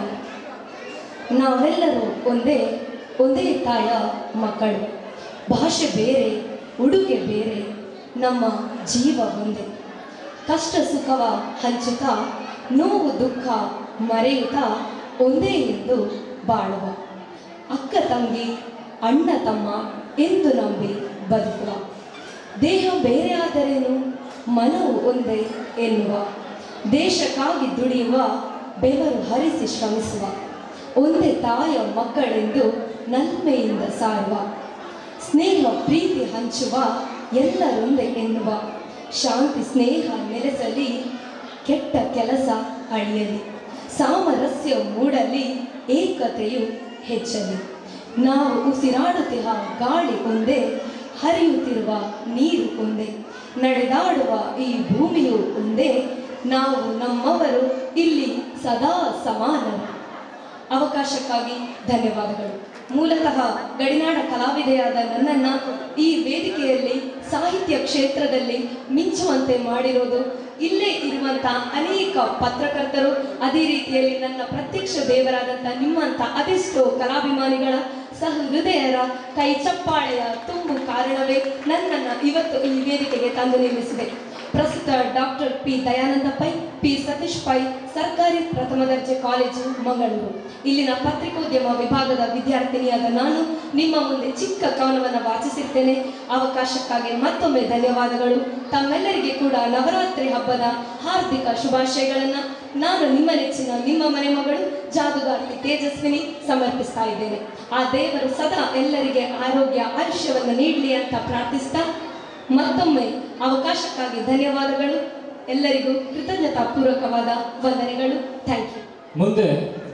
ನಾವೆಲ್ಲರೂ ಒಂದೇ ಒಂದೇ ತಾಯ ಮಕ್ಕಳು ಭಾಷೆ ಬೇರೆ ಉಡುಗೆ ಬೇರೆ ನಮ್ಮ ಜೀವ ಒಂದೇ ಕಷ್ಟ ಸುಖವ ಹಂಚುತ್ತಾ ನೋವು ದುಃಖ ಮರೆಯುತ್ತಾ ಒಂದೇ ಎಂದು ಬಾಳುವ ಅಕ್ಕ ತಂಗಿ ಅಣ್ಣ ತಮ್ಮ ಎಂದು ನಂಬಿ ಬದುಕುವ ದೇಹ ಬೇರೆ ಆದರೇನು ಮನವು ಒಂದೇ ಎನ್ನುವ ದೇಶಕ್ಕಾಗಿ ದುಡಿಯುವ ಬೆವರು ಹರಿಸಿ ಶ್ರಮಿಸುವ ಒಂದೇ ತಾಯ ಮಕ್ಕಳೆಂದು ನಲ್ಮೆಯಿಂದ ಸಾರುವ ಸ್ನೇಹ ಪ್ರೀತಿ ಹಂಚುವ ಎಲ್ಲರೊಂದೇ ಎನ್ನುವ ಶಾಂತಿ ಸ್ನೇಹ ನೆಲೆಸಲಿ ಕೆಟ್ಟ ಕೆಲಸ ಅಳಿಯಲಿ ಸಾಮರಸ್ಯ ಮೂಡಲಿ ಏಕತೆಯು ಹೆಚ್ಚಲಿ ನಾವು ಉಸಿರಾಡುತ್ತಿರುವ ಗಾಳಿ ಒಂದೇ ಹರಿಯುತ್ತಿರುವ ನೀರು ಒಂದೇ ನಡೆದಾಡುವ ಈ ಭೂಮಿಯು ಒಂದೇ ನಾವು ನಮ್ಮವರು ಇಲ್ಲಿ ಸದಾ ಸಮಾನರು ಅವಕಾಶಕ್ಕಾಗಿ ಧನ್ಯವಾದಗಳು ಮೂಲತಃ ಗಡಿನಾಡ ಕಲಾವಿದೆಯಾದ ನನ್ನನ್ನು ಈ ವೇದಿಕೆಯಲ್ಲಿ ಸಾಹಿತ್ಯ ಕ್ಷೇತ್ರದಲ್ಲಿ ಮಿಂಚುವಂತೆ ಮಾಡಿರೋದು ಇಲ್ಲೇ ಇರುವಂಥ ಅನೇಕ ಪತ್ರಕರ್ತರು ಅದೇ ರೀತಿಯಲ್ಲಿ ನನ್ನ ಪ್ರತ್ಯಕ್ಷ ದೇವರಾದಂಥ ನಿಮ್ಮಂಥ ಅದೆಷ್ಟೋ ಕಲಾಭಿಮಾನಿಗಳ ಸಹ ಹೃದಯರ ಕೈ ಚಪ್ಪಾಳೆಯ ತುಂಬು ಕಾರಣವೇ ನನ್ನನ್ನು ಇವತ್ತು ಈ ವೇದಿಕೆಗೆ ತಂದು ನಿಲ್ಲಿಸಿದೆ ಪ್ರಸ್ತುತ doctor P Dayananda Pai P Satish Pai ಸರ್ಕಾರಿ ಪ್ರಥಮ ದರ್ಜೆ ಕಾಲೇಜು ಮಂಗಳೂರು ಇಲ್ಲಿನ ಪತ್ರಿಕೋದ್ಯಮ ವಿಭಾಗದ ವಿದ್ಯಾರ್ಥಿನಿಯಾದ ನಾನು ನಿಮ್ಮ ಮುಂದೆ ಚಿಕ್ಕ ಕವನವನ್ನು ವಾಚಿಸಿರ್ತೇನೆ ಅವಕಾಶಕ್ಕಾಗಿ ಮತ್ತೊಮ್ಮೆ ಧನ್ಯವಾದಗಳು ತಮ್ಮೆಲ್ಲರಿಗೆ ಕೂಡ ನವರಾತ್ರಿ ಹಬ್ಬದ ಹಾರ್ದಿಕ ಶುಭಾಶಯಗಳನ್ನು ನಾನು ನಿಮ್ಮ ನೆಚ್ಚಿನ ನಿಮ್ಮ ಮನೆ ಮಗಳು ಜಾದುಗಾರ್ತಿ ತೇಜಸ್ವಿನಿ ಸಮರ್ಪಿಸ್ತಾ ಇದ್ದೇನೆ ಆ ದೇವರು ಸದಾ ಎಲ್ಲರಿಗೆ ಆರೋಗ್ಯ ಆಯುಷ್ಯವನ್ನು ನೀಡಲಿ ಅಂತ ಪ್ರಾರ್ಥಿಸ್ತಾ ಮತ್ತೊಮ್ಮೆ ಅವಕಾಶಕ್ಕಾಗಿ ಧನ್ಯವಾದಗಳು ಎಲ್ಲರಿಗೂ ಕೃತಜ್ಞತಾ ಪೂರ್ವಕವಾದ ವಂದನೆಗಳು ಥ್ಯಾಂಕ್ ಯು ಮುಂದೆ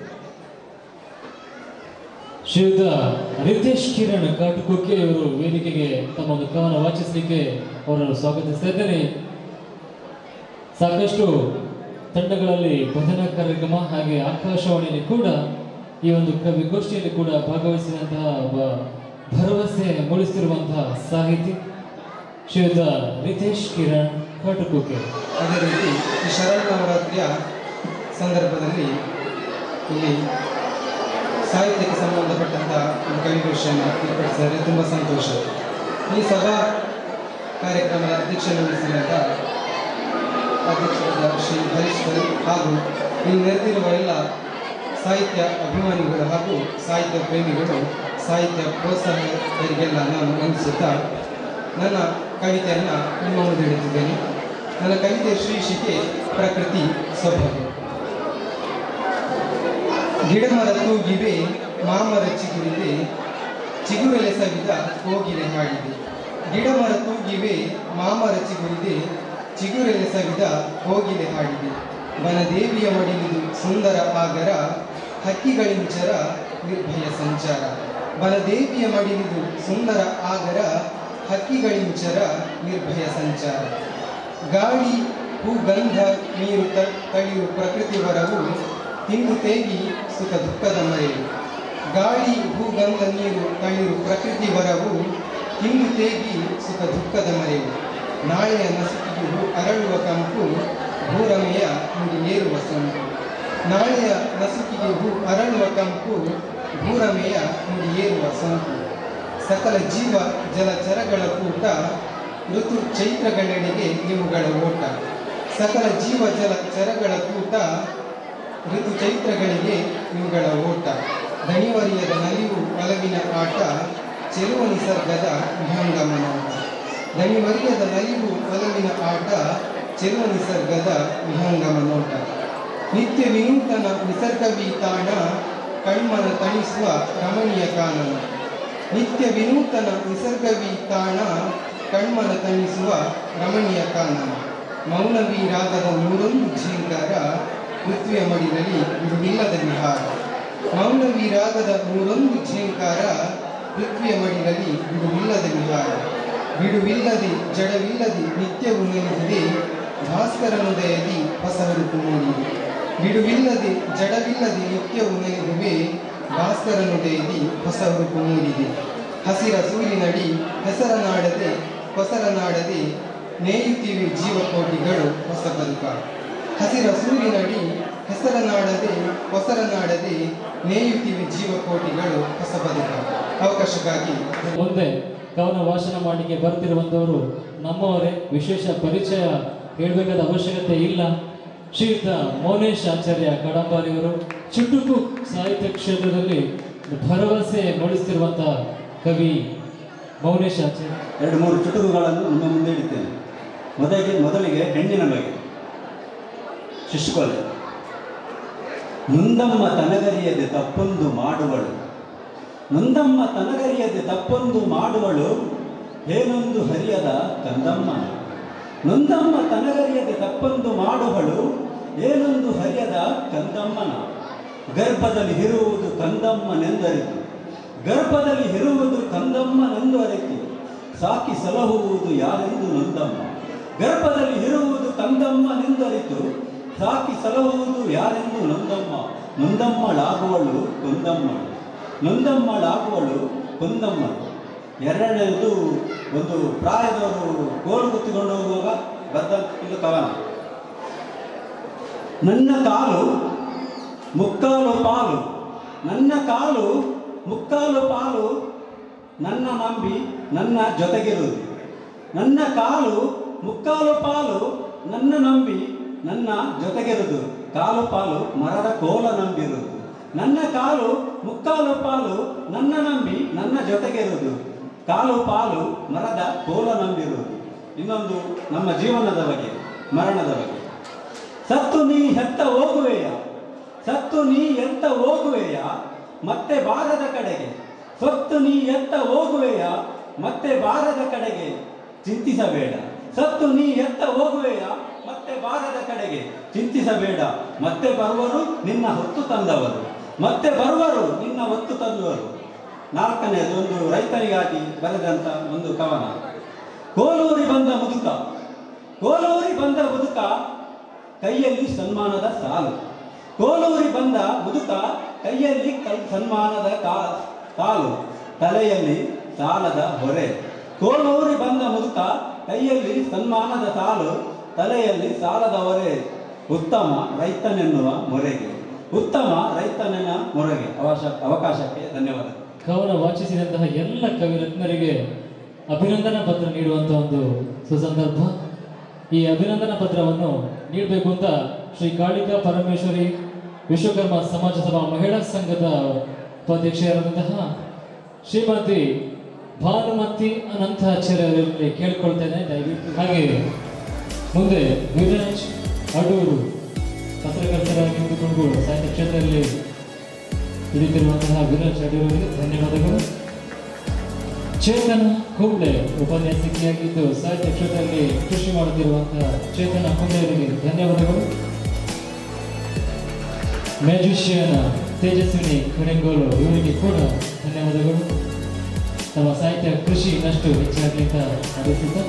ಶ್ರೀಯುತ ರಿತೇಶ್ ಕಿರಣ್ ಕಾಟುಕುಕ್ಕೆ ಇವರು ವೇದಿಕೆಗೆ ತಮ್ಮ ಒಂದು ಕವನ ವಾಚಿಸಲಿಕ್ಕೆ ಅವರನ್ನು ಸ್ವಾಗತಿಸ್ತಾ ಇದ್ದೇನೆ ಸಾಕಷ್ಟು ತಂಡಗಳಲ್ಲಿ ಭಜನಾ ಕಾರ್ಯಕ್ರಮ ಹಾಗೆ ಆಕಾಶವಾಣಿಯಲ್ಲಿ ಕೂಡ ಈ ಒಂದು ಕವಿಗೋಷ್ಠಿಯಲ್ಲಿ ಕೂಡ ಭಾಗವಹಿಸಿದಂತಹ ಒಬ್ಬ ಭರವಸೆ ಮೂಡಿಸ್ತಿರುವಂತಹ ಸಾಹಿತಿ ಶ್ರೀಯುತ ರಿತೇಶ್ ಕಿರಣ್ ಕಾಟುಕುಕ್ಕೆ ಅದೇ ರೀತಿ ಈ ಶರನ್ನವರಾತ್ರಿಯ ಸಂದರ್ಭದಲ್ಲಿ ಇಲ್ಲಿ ಸಾಹಿತ್ಯಕ್ಕೆ ಸಂಬಂಧಪಟ್ಟಂಥ ಒಂದು ಕವಿಗೋಷ್ಠಿಯನ್ನು ಏರ್ಪಡಿಸಿದರೆ ತುಂಬ ಸಂತೋಷ ಈ ಸಭಾ ಕಾರ್ಯಕ್ರಮದ ಅಧ್ಯಕ್ಷತೆ ವಹಿಸಿದಂಥ ಅಧ್ಯಕ್ಷರಾದ ಶ್ರೀ ಹರೀಶ್ ಸರ್ ಹಾಗೂ ಇಲ್ಲಿ ನೆರೆದಿರುವ ಎಲ್ಲ ಸಾಹಿತ್ಯ ಅಭಿಮಾನಿಗಳು ಹಾಗೂ ಸಾಹಿತ್ಯ ಪ್ರೇಮಿಗಳು ಸಾಹಿತ್ಯ ಪ್ರೋತ್ಸಾಹಕರಿಗೆಲ್ಲ ನಾನು ವಂದಿಸುತ್ತಾ ನನ್ನ ಕವಿತೆಯನ್ನು ನಿಮ್ಮ ಮುಂದೆ ಇಡುತ್ತಿದ್ದೇನೆ ನನ್ನ ಕವಿತೆ ಶೀರ್ಷಿಕೆ ಪ್ರಕೃತಿ ಸೊಬಗು ಗಿಡಮರ ತೂಗಿವೆ ಮಾಮರ ಚಿಗುರಿದೆ ಚಿಗುರೆಲೆ ಸವಿದ ಕೋಗಿಲೆ ಹಾಡಿದೆ ಗಿಡಮರ ತೂಗಿವೆ ಮಾಮರ ಚಿಗುರಿದೆ ಚಿಗುರೆಲೆ ಸವಿದ ಕೋಗಿಲೆ ಹಾಡಿದೆ ವನದೇವಿಯ ಮಡಿಲಿದು ಸುಂದರ ಆಗರ ಹಕ್ಕಿಗಳಿಂಚರ ನಿರ್ಭಯ ಸಂಚಾರ ವನದೇವಿಯ ಮಡಿಲಿದು ಸುಂದರ ಆಗರ ಹಕ್ಕಿಗಳಿಂಚರ ನಿರ್ಭಯ ಸಂಚಾರ ಗಾಳಿ ಹೂಗಂಧ ನೀರು ತ ತಳಿಯು ಪ್ರಕೃತಿ ವರವು ತಿಂದು ತೇಗಿ ಸುಖ ದುಃಖದ ಮರೆಯು ಗಾಳಿ ಹೂಗಂಧ ನೀರು ತಳಿರು ಪ್ರಕೃತಿ ವರವು ತಿಂದು ತೇಗಿ ಸುಖ ದುಃಖದ ಮರೆಯು ನಾಳೆಯ ನಸುಕಿಗೆ ಅರಳುವ ಕಂಪು ಭೂರಮೆಯ ಮುಡಿ ಏರುವ ಸೊಂಪು ನಾಳೆಯ ನಸುಕಿಗೆ ಹೂ ಅರಳುವ ಕಂಪು ಭೂರಮೆಯ ಮುಡಿ ಏರುವ ಸೊಂಪು ಸಕಲ ಜೀವ ಜಲಚರಗಳ ಕೂಟ ಋತು ಚೈತ್ರಗಳೆಡೆಗೆ ಇವುಗಳ ಓಟ ಸಕಲ ಜೀವ ಜಲ ಚರಗಳ ಕೂಟ ಋತು ಚೈತ್ರಗಳಿಗೆ ಇವುಗಳ ಓಟ ದಣಿವರಿಯದ ನಲಿವು ಒಲವಿನ ಆಟ ಚೆಲುವ ನಿಸರ್ಗದ ವಿಹಂಗಮನೋಟ ದಣಿವರಿಯದ ನಲಿವು ಒಲವಿನ ಆಟ ಚೆಲುವ ನಿಸರ್ಗದ ವಿಹಂಗಮನೋಟ ನಿತ್ಯ ವಿನೂತನ ನಿಸರ್ಗವಿ ತಾಣ ಕಣ್ಮನ ತಣಿಸುವ ರಮಣೀಯ ಕಾನನ ನಿತ್ಯ ವಿನೂತನ ನಿಸರ್ಗವಿ ತಾಣ ಕಣ್ಮನ ತಣಿಸುವ ರಮಣೀಯ ಕಾನನ ಮೌನವಿ ರಾಗದ ನೂರೊಂದು ಝೀಂಕಾರ ಪೃಥ್ವಿಯ ಮಡಿಲಲ್ಲಿ ಬಿಡುವಿಲ್ಲದ ವಿಹಾರ ಮೌನವಿ ರಾಗದ ನೂರೊಂದು ಝೀಂಕಾರ ಪೃಥ್ವಿಯ ಮಡಿಲಲ್ಲಿ ಬಿಡುವಿಲ್ಲದ ವಿಹಾರ ಬಿಡುವಿಲ್ಲದೆ ಜಡವಿಲ್ಲದೆ ನಿತ್ಯವೂ ನೆನೆದಿದೆ ಭಾಸ್ಕರನುದಯದಿ ಹೊಸ ಹುರುಪು ಮೂಡಿದೆ ಬಿಡುವಿಲ್ಲದೆ ಜಡವಿಲ್ಲದೆ ನಿತ್ಯವೂ ನೆನೆದುವೆ ಭಾಸ್ಕರನುದಯದಿ ಹೊಸ ಹುರುಪು ಮೂಡಿದೆ ಹಸಿರ ಸೂರಿನಡಿ ಹೆಸರನಾಡದೆ ಹೊಸರನಾಡದೆ ನೇಯುತ್ತಿವೆ ಜೀವಕೋಟಿಗಳು ಹೊಸ ಬದುಕ ಹಸಿರ ಸೂರಿನಡಿ ಹೆಸರನಾಡದೆ ಹೊಸರನಾಡದೆ ನೇಯುತ್ತಿವೆ ಜೀವಕೋಟಿಗಳು ಹೊಸ ಬದುಕ ಅವಕಾಶಕ್ಕಾಗಿ ಮುಂದೆ ಕವನ ವಾಚನ ಮಾಡಲಿಕ್ಕೆ ಬರ್ತಿರುವಂಥವರು ನಮ್ಮವರೇ ವಿಶೇಷ ಪರಿಚಯ ಹೇಳಬೇಕಾದ ಅವಶ್ಯಕತೆ ಇಲ್ಲ ಶ್ರೀಯುತ ಮೌನೇಶ್ ಆಚಾರ್ಯ ಕಡಂಬಾರಿಯವರು ಚುಟುಕು ಸಾಹಿತ್ಯ ಕ್ಷೇತ್ರದಲ್ಲಿ ಭರವಸೆ ಮೂಡಿಸ್ತಿರುವಂಥ ಕವಿ ಮೌನೇಶ್ ಆಚಾರ್ಯ ಎರಡು ಮೂರು ಚುಟುಕುಗಳನ್ನು ನಿಮ್ಮ ಮುಂದೆ ಇಡುತ್ತೇನೆ ಮೊದಲಿಗೆ ಮೊದಲಿಗೆ ಹೆಣ್ಣಿನ ಬಗ್ಗೆ ಶಿಶುಕೊಲೆ ನೊಂದಮ್ಮ ತನಗರಿಯದೆ ತಪ್ಪೊಂದು ಮಾಡುವಳು ನೊಂದಮ್ಮ ತನಗರಿಯದೆ ತಪ್ಪೊಂದು ಮಾಡುವಳು ಏನೊಂದು ಹರಿಯದ ಕಂದಮ್ಮ ನೊಂದಮ್ಮ ತನಗರಿಯದೆ ತಪ್ಪೊಂದು ಮಾಡುವಳು ಏನೊಂದು ಹರಿಯದ ಕಂದಮ್ಮನ ಗರ್ಭದಲ್ಲಿ ಇರುವುದು ಕಂದಮ್ಮನೆಂದರಿತು ಗರ್ಭದಲ್ಲಿ ಇರುವುದು ಕಂದಮ್ಮನೆಂದು ಅರಿತು ಸಾಕಿ ಸಲಹುವುದು ಯಾರೆಂದು ನೊಂದಮ್ಮ ಗರ್ಭದಲ್ಲಿ ಇರುವುದು ಕಂದಮ್ಮನೆಂದು ಅರಿತು ಸಾಕಿ ಸಲಹುವುದು ಯಾರೆಂದು ನೊಂದಮ್ಮ ನೊಂದಮ್ಮಳಾಗುವಳು ಕೊಂದಮ್ಮಳು ನೊಂದಮ್ಮಳಾಗುವಳು ಕೊಂದಮ್ಮಳು ಎರಡನೇದು ಒಂದು ಪ್ರಾಯದವರು ಗೋಳು ಗುತ್ತಿಕೊಂಡು ಹೋಗುವಾಗ ಬದ್ದ ಇದು ಕವನ ನನ್ನ ಕಾಲು ಮುಕ್ಕಾಲು ಪಾಲು ನನ್ನ ಕಾಲು ಮುಕ್ಕಾಲು ಪಾಲು ನನ್ನ ನಂಬಿ ನನ್ನ ಜೊತೆಗಿರುವುದು ನನ್ನ ಕಾಲು ಮುಕ್ಕಾಲು ಪಾಲು ನನ್ನ ನಂಬಿ ನನ್ನ ಜೊತೆಗಿರುವುದು ಕಾಲು ಪಾಲು ಮರದ ಕೋಲ ನಂಬಿರುವುದು ನನ್ನ ಕಾಲು ಮುಕ್ಕಾಲು ಪಾಲು ನನ್ನ ನಂಬಿ ನನ್ನ ಜೊತೆಗಿರುವುದು ಕಾಲು ಪಾಲು ಮರದ ಕೋಲ ನಂಬಿರುವುದು ಇನ್ನೊಂದು ನಮ್ಮ ಜೀವನದ ಬಗ್ಗೆ ಮರಣದ ಬಗ್ಗೆ ಸತ್ತು ನೀ ಹೆತ್ತ ಹೋಗುವೆಯ ಸತ್ತು ನೀ ಎತ್ತ ಹೋಗುವೆಯ ಮತ್ತೆ ಬಾರದ ಕಡೆಗೆ ಸತ್ತು ನೀ ಎತ್ತ ಹೋಗುವೆಯ ಮತ್ತೆ ಬಾರದ ಕಡೆಗೆ ಚಿಂತಿಸಬೇಡ ಸತ್ತು ನೀ ಎತ್ತ ಹೋಗುವೆಯ ಮತ್ತೆ ಬಾರದ ಕಡೆಗೆ ಚಿಂತಿಸಬೇಡ ಮತ್ತೆ ಬರುವರು ನಿನ್ನ ಹೊತ್ತು ತಂದವರು ಮತ್ತೆ ಬರುವರು ನಿನ್ನ ಹೊತ್ತು ತಂದವರು ನಾಲ್ಕನೇದು ಒಂದು ರೈತರಿಗಾಗಿ ಬರೆದಂತ ಒಂದು ಕವನ ಕೋಲೂರಿ ಬಂದ ಮುದುಕ ಕೋಲೂರಿ ಬಂದ ಮುದುಕ ಕೈಯಲ್ಲಿ ಸನ್ಮಾನದ ಸಾಲು ಕೋಲೂರಿ ಬಂದ ಮುದುಕ ಕೈಯಲ್ಲಿ ಕೈ ಸನ್ಮಾನದ ಕಾ ಸಾಲು ತಲೆಯಲ್ಲಿ ಸಾಲದ ಹೊರೆ ಕೋಲೂರಿ ಬಂದ ಮುದುಕ ಕೈಯಲ್ಲಿ ಸನ್ಮಾನದ ಸಾಲು ತಲೆಯಲ್ಲಿ ಸಾಲದ ಹೊರೆ ಉತ್ತಮ ರೈತನೆನ್ನುವ ಮೊರೆಗೆ ಉತ್ತಮ ರೈತನೆನ ಮೊರೆಗೆ ಅವಕಾಶ ಅವಕಾಶಕ್ಕೆ ಧನ್ಯವಾದ ಕವನ ವಾಚಿಸಿದಂತಹ ಎಲ್ಲ ಕವಿರತ್ನರಿಗೆ ಅಭಿನಂದನಾ ಪತ್ರ ನೀಡುವಂಥ ಒಂದು ಸುಸಂದರ್ಭ ಈ ಅಭಿನಂದನಾ ಪತ್ರವನ್ನು ನೀಡಬೇಕು ಅಂತ ಶ್ರೀ ಕಾಳಿಕಾ ಪರಮೇಶ್ವರಿ ವಿಶ್ವಕರ್ಮ ಸಮಾಜ ಸಭಾ ಮಹಿಳಾ ಸಂಘದ ಉಪಾಧ್ಯಕ್ಷರಾದಂತಹ ಶ್ರೀಮತಿ ಭಾನುಮತಿ ಅನಂತಾಚಾರ್ಯರಲ್ಲಿ ಕೇಳಿಕೊಳ್ತೇನೆ ದಯವಿಟ್ಟು ಹಾಗೆ ಮುಂದೆ ವಿರಾಜ್ ಅಡೂರು ಪತ್ರಕರ್ತರಾಗಿ ನಿಂತುಕೊಂಡು ಸಾಹಿತ್ಯ ಕ್ಷೇತ್ರದಲ್ಲಿ ದುಡಿತಿರುವಂತಹ ವಿರಾಜ್ ಅಡೂರಿಗೆ ಧನ್ಯವಾದಗಳು ಚೇತನ ಕುಂಬ್ಳೆ ಉಪನ್ಯಾಸಕಿಯಾಗಿದ್ದು ಸಾಹಿತ್ಯ ಕ್ಷೇತ್ರದಲ್ಲಿ ಕೃಷಿ ಮಾಡುತ್ತಿರುವಂತಹ ಚೇತನ ಕುಂಬ್ಳೆ ಅವರಿಗೆ ಧನ್ಯವಾದಗಳು ಮ್ಯಾಜಿಷಿಯನ್ ತೇಜಸ್ವಿನಿ ಕಡೆಂಗೋಲು ಇವರಿಗೆ ಕೂಡ ಧನ್ಯವಾದಗಳು ತಮ್ಮ ಸಾಹಿತ್ಯ ಕೃಷಿ ಇನ್ನಷ್ಟು ಹೆಚ್ಚಾಗಲಿ ಅಂತ ನಡೆಸಿದ್ದ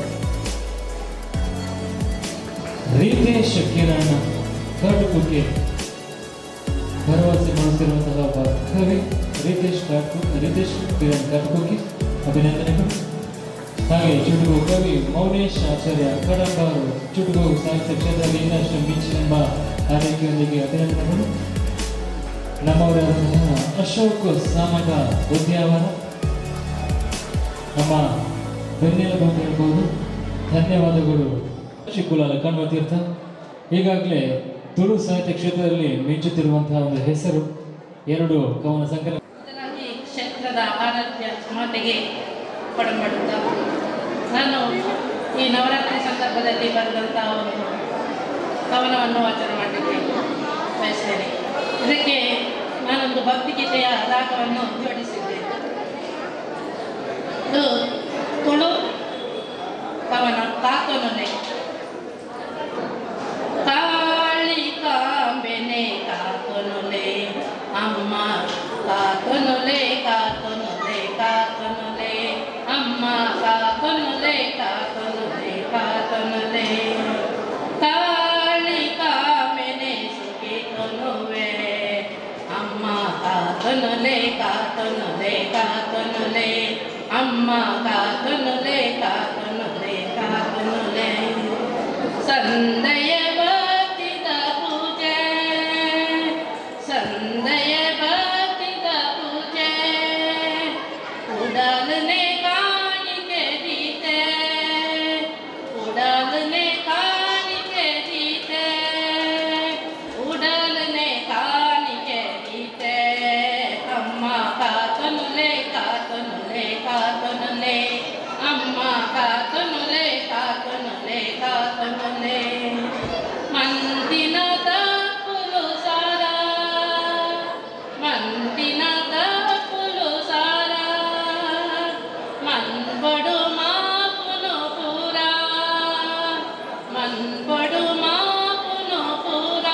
ರೀತೇಶ್ ಕಿರಣ್ ಕಡುಕುಕ್ಕೆ ಭರವಸೆ ಮಾಡುತ್ತಿರುವಂತಹ ಒಬ್ಬ ಕವಿ ರೀತೇಶ್ ಕಾಟ್ಕು ರೀತೇಶ್ ಕಿರಣ್ ಕಟ್ಕುಕ್ಕಿ ಅಭಿನಂದನೆಗಳು ಹಾಗೆ ಚುಟುಕು ಕವಿ ಮೌನೇಶ್ ಆಚಾರ್ಯ ಕಡಂಬ ಅವರು ಚುಟುಕು ಸಾಹಿತ್ಯ ಕ್ಷೇತ್ರದಲ್ಲಿ ಇನ್ನಷ್ಟು ಮಿಂಚಿನೆಂಬ ಆರೈಕೆಯೊಂದಿಗೆ ಅಭಿನಂದನೆಗಳು ನಮ್ಮವರಾದಂತಹ ಅಶೋಕ್ ಸಾಮಗ ಉದ್ಯಾವರ ನಮ್ಮ ಬೆನ್ನೆಲುಬು ಅಂತ ಹೇಳ್ಬೋದು ಧನ್ಯವಾದಗಳು ಶಿಕುಲಾಲ ಕಣ್ವತೀರ್ಥ ಈಗಾಗಲೇ ತುಳು ಸಾಹಿತ್ಯ ಕ್ಷೇತ್ರದಲ್ಲಿ ಮಿಂಚುತ್ತಿರುವಂತಹ ಒಂದು ಹೆಸರು ಎರಡು ಕವನ ಸಂಕಲನ ಮೊದಲಾಗಿ ಕ್ಷೇತ್ರದ ಆರಾಧ್ಯ ಮಾತೆಗೆ ಕೊಡಮಾಡುತ್ತಾ ನಾನು ಈ ನವರಾತ್ರಿ ಸಂದರ್ಭದಲ್ಲಿ ಬರೆದಂತಹ ಒಂದು ಕವನವನ್ನು ವಾಚನ ಮಾಡಲಿಕ್ಕೆ ಬಯಸ್ತೇನೆ ಇದಕ್ಕೆ ನಾನೊಂದು ಭಕ್ತಿಗೀತೆಯ ರಾಗವನ್ನು ಜೋಡಿಸಿದ್ದೇನೆ ಇದು ತುಳು ಕವನ ಕಾತೊನೊಲೆ ಕಾಳಿ ಕಾಂಬೆನೆ ಕಾತೊನೊಲೆ ಅಮ್ಮ ಕಾತೊನೊಲೆ ಕಾತೊನೊಲೆ ಕಾತೊನೊಲೆ ಅಮ್ಮ ಕಾತೊನೊಲೆ ಸಂದಯ ಭಕ್ತಿದ ಪೂಜೆ ಸಂದಯ ಭಕ್ತಿದ ಪೂಜೆ ಉಡಲ್ನೆ ಕಾಣಿಕೆ ದೀತೆ ಉಡಲ್ನೆ ಕಾಣಿಕೆ ದೀತೆ ಉಡಲ್ನೆ ಕಾಣಿಕೆ ದೀತೆ ಅಮ್ಮ ಕಾತನುಲೆ ಕಾತನುಲೆ ಕಾತನುಲೆ ಅಮ್ಮ ಕಾತನುಲೆ ಕಾತನುಲೆ ಕಾತನುಲೆ ಮಂದಿನ ತಪ್ಪುಲು ಸಾರ ಮಂದಿನ ತಪ್ಪುಲು ಸಾರ ಮನ್ಬಡು ಮಾಪುನು ಪೂರ ಮನ್ಬಡು ಮಾಪುನು ಪೂರ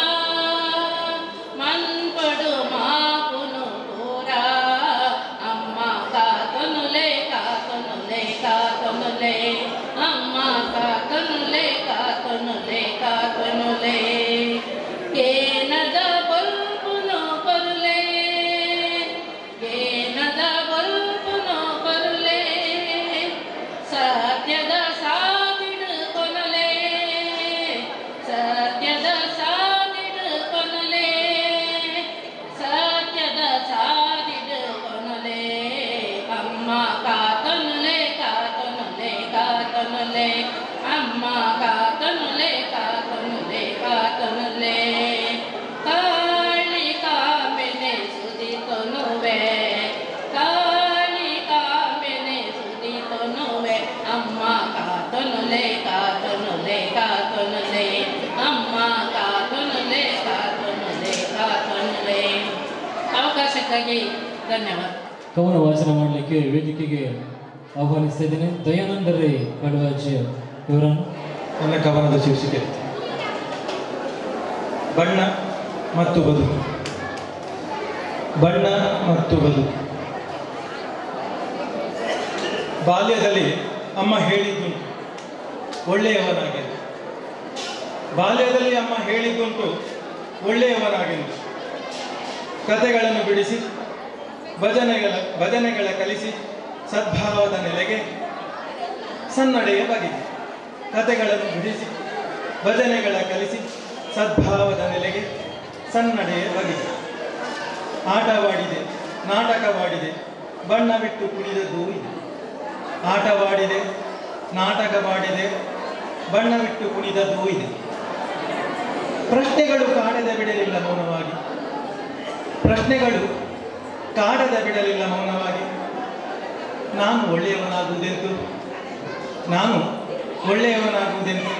ಮನ್ಬಡು ಮಾಪುನು ಪೂರ ಅಮ್ಮ ಕಾತನುಲೆ ಕಾತನುಲೆ ಕಾತನುಲೆ ಅಮ್ಮ ಕಾತನುಲೆ ಕಾತನುಲೆ ಕಾತನುಲೆ ಕೇನದ ಬಲ್ಪುನು ಬರುಲೆ ಏನದ ಬಲ್ಪುನು ಬರುಲೆ ಸತ್ಯದ ಸಾವಿಡು ಕೊನಲೆ ಸತ್ಯದ ಸಾವಿಡು ಕೊನಲೆ ಸತ್ಯದ ಸಾವಿಡು ಕೊನಲೆ ಅಮ್ಮ ಕಾತನುಲೆ ಕಾತನುಲೆ ಕಾತನುಲೆ ಅಮ್ಮ ಕಾತನುಲೆ ಕಾತನುಲೆ ಕಾತನುಲೆ ಕಾಳಿ ಕಾಮೆನೆ ಸುದಿತನುವೆ ಕಾಳಿ ಕಾಮೆನೆ ಸುದಿತನುವೆ ಅಮ್ಮ ಕಾತನುಲೆ ಕಾತನುಲೆ ಕಾತನುಲೆ ಅಮ್ಮ ಕಾತನುಲೆ ಕಾತನುಲೆ ಕಾತನುಲೆ ಅವಕಾಶಕ್ಕಾಗಿ ಧನ್ಯವಾದ ಕವನ ವಾಚನ ಮಾಡಲಿಕ್ಕೆ ವೇದಿಕೆಗೆ ಆಹ್ವಾನಿಸ್ತಾ ಇದ್ದೇನೆ ದಯಾನಂದ ರೈ ಕಡವಾಜಿ ಇವರನ್ನು ನನ್ನ ಕವನದ ಶೀರ್ಷಿಕೆ ಬಣ್ಣ ಮತ್ತು ಬದುಕು ಬಣ್ಣ ಮತ್ತು ಬದುಕು ಬಾಲ್ಯದಲ್ಲಿ ಅಮ್ಮ ಹೇಳಿದ್ದುಂಟು ಒಳ್ಳೆಯವನಾಗೆಂದು ಬಾಲ್ಯದಲ್ಲಿ ಅಮ್ಮ ಹೇಳಿದ್ದುಂಟು ಒಳ್ಳೆಯವನಾಗೆಂದು ಕಥೆಗಳನ್ನು ಬಿಡಿಸಿ ಭಜನೆಗಳ ಭಜನೆಗಳ ಕಲಿಸಿ ಸದ್ಭಾವದ ನೆಲೆಗೆ ಸನ್ನಡೆಯ ಬಗೆಗೆ ಕಥೆಗಳನ್ನು ಬಿಡಿಸಿ ಭಜನೆಗಳ ಕಲಿಸಿ ಸದ್ಭಾವದ ನೆಲೆಗೆ ಸನ್ನಡೆಯ ಬಗೆಗೆ ಆಟವಾಡಿದೆ ನಾಟಕವಾಡಿದೆ ಬಣ್ಣ ಬಿಟ್ಟು ಕುಣಿದದ್ದು ಇದೆ ಆಟವಾಡಿದೆ ನಾಟಕವಾಡಿದೆ ಬಣ್ಣ ಬಿಟ್ಟು ಕುಣಿದದ್ದು ಇದೆ ಪ್ರಶ್ನೆಗಳು ಕಾಡದೆ ಬಿಡಲಿಲ್ಲ ಮೌನವಾಗಿ ಪ್ರಶ್ನೆಗಳು ಕಾಡದ ಬಿಡಲಿಲ್ಲ ಮೌನವಾಗಿ ನಾನು ಒಳ್ಳೆಯವನಾಗುವುದೆಂತು ನಾನು ಒಳ್ಳೆಯವನಾಗುವುದೆಂತು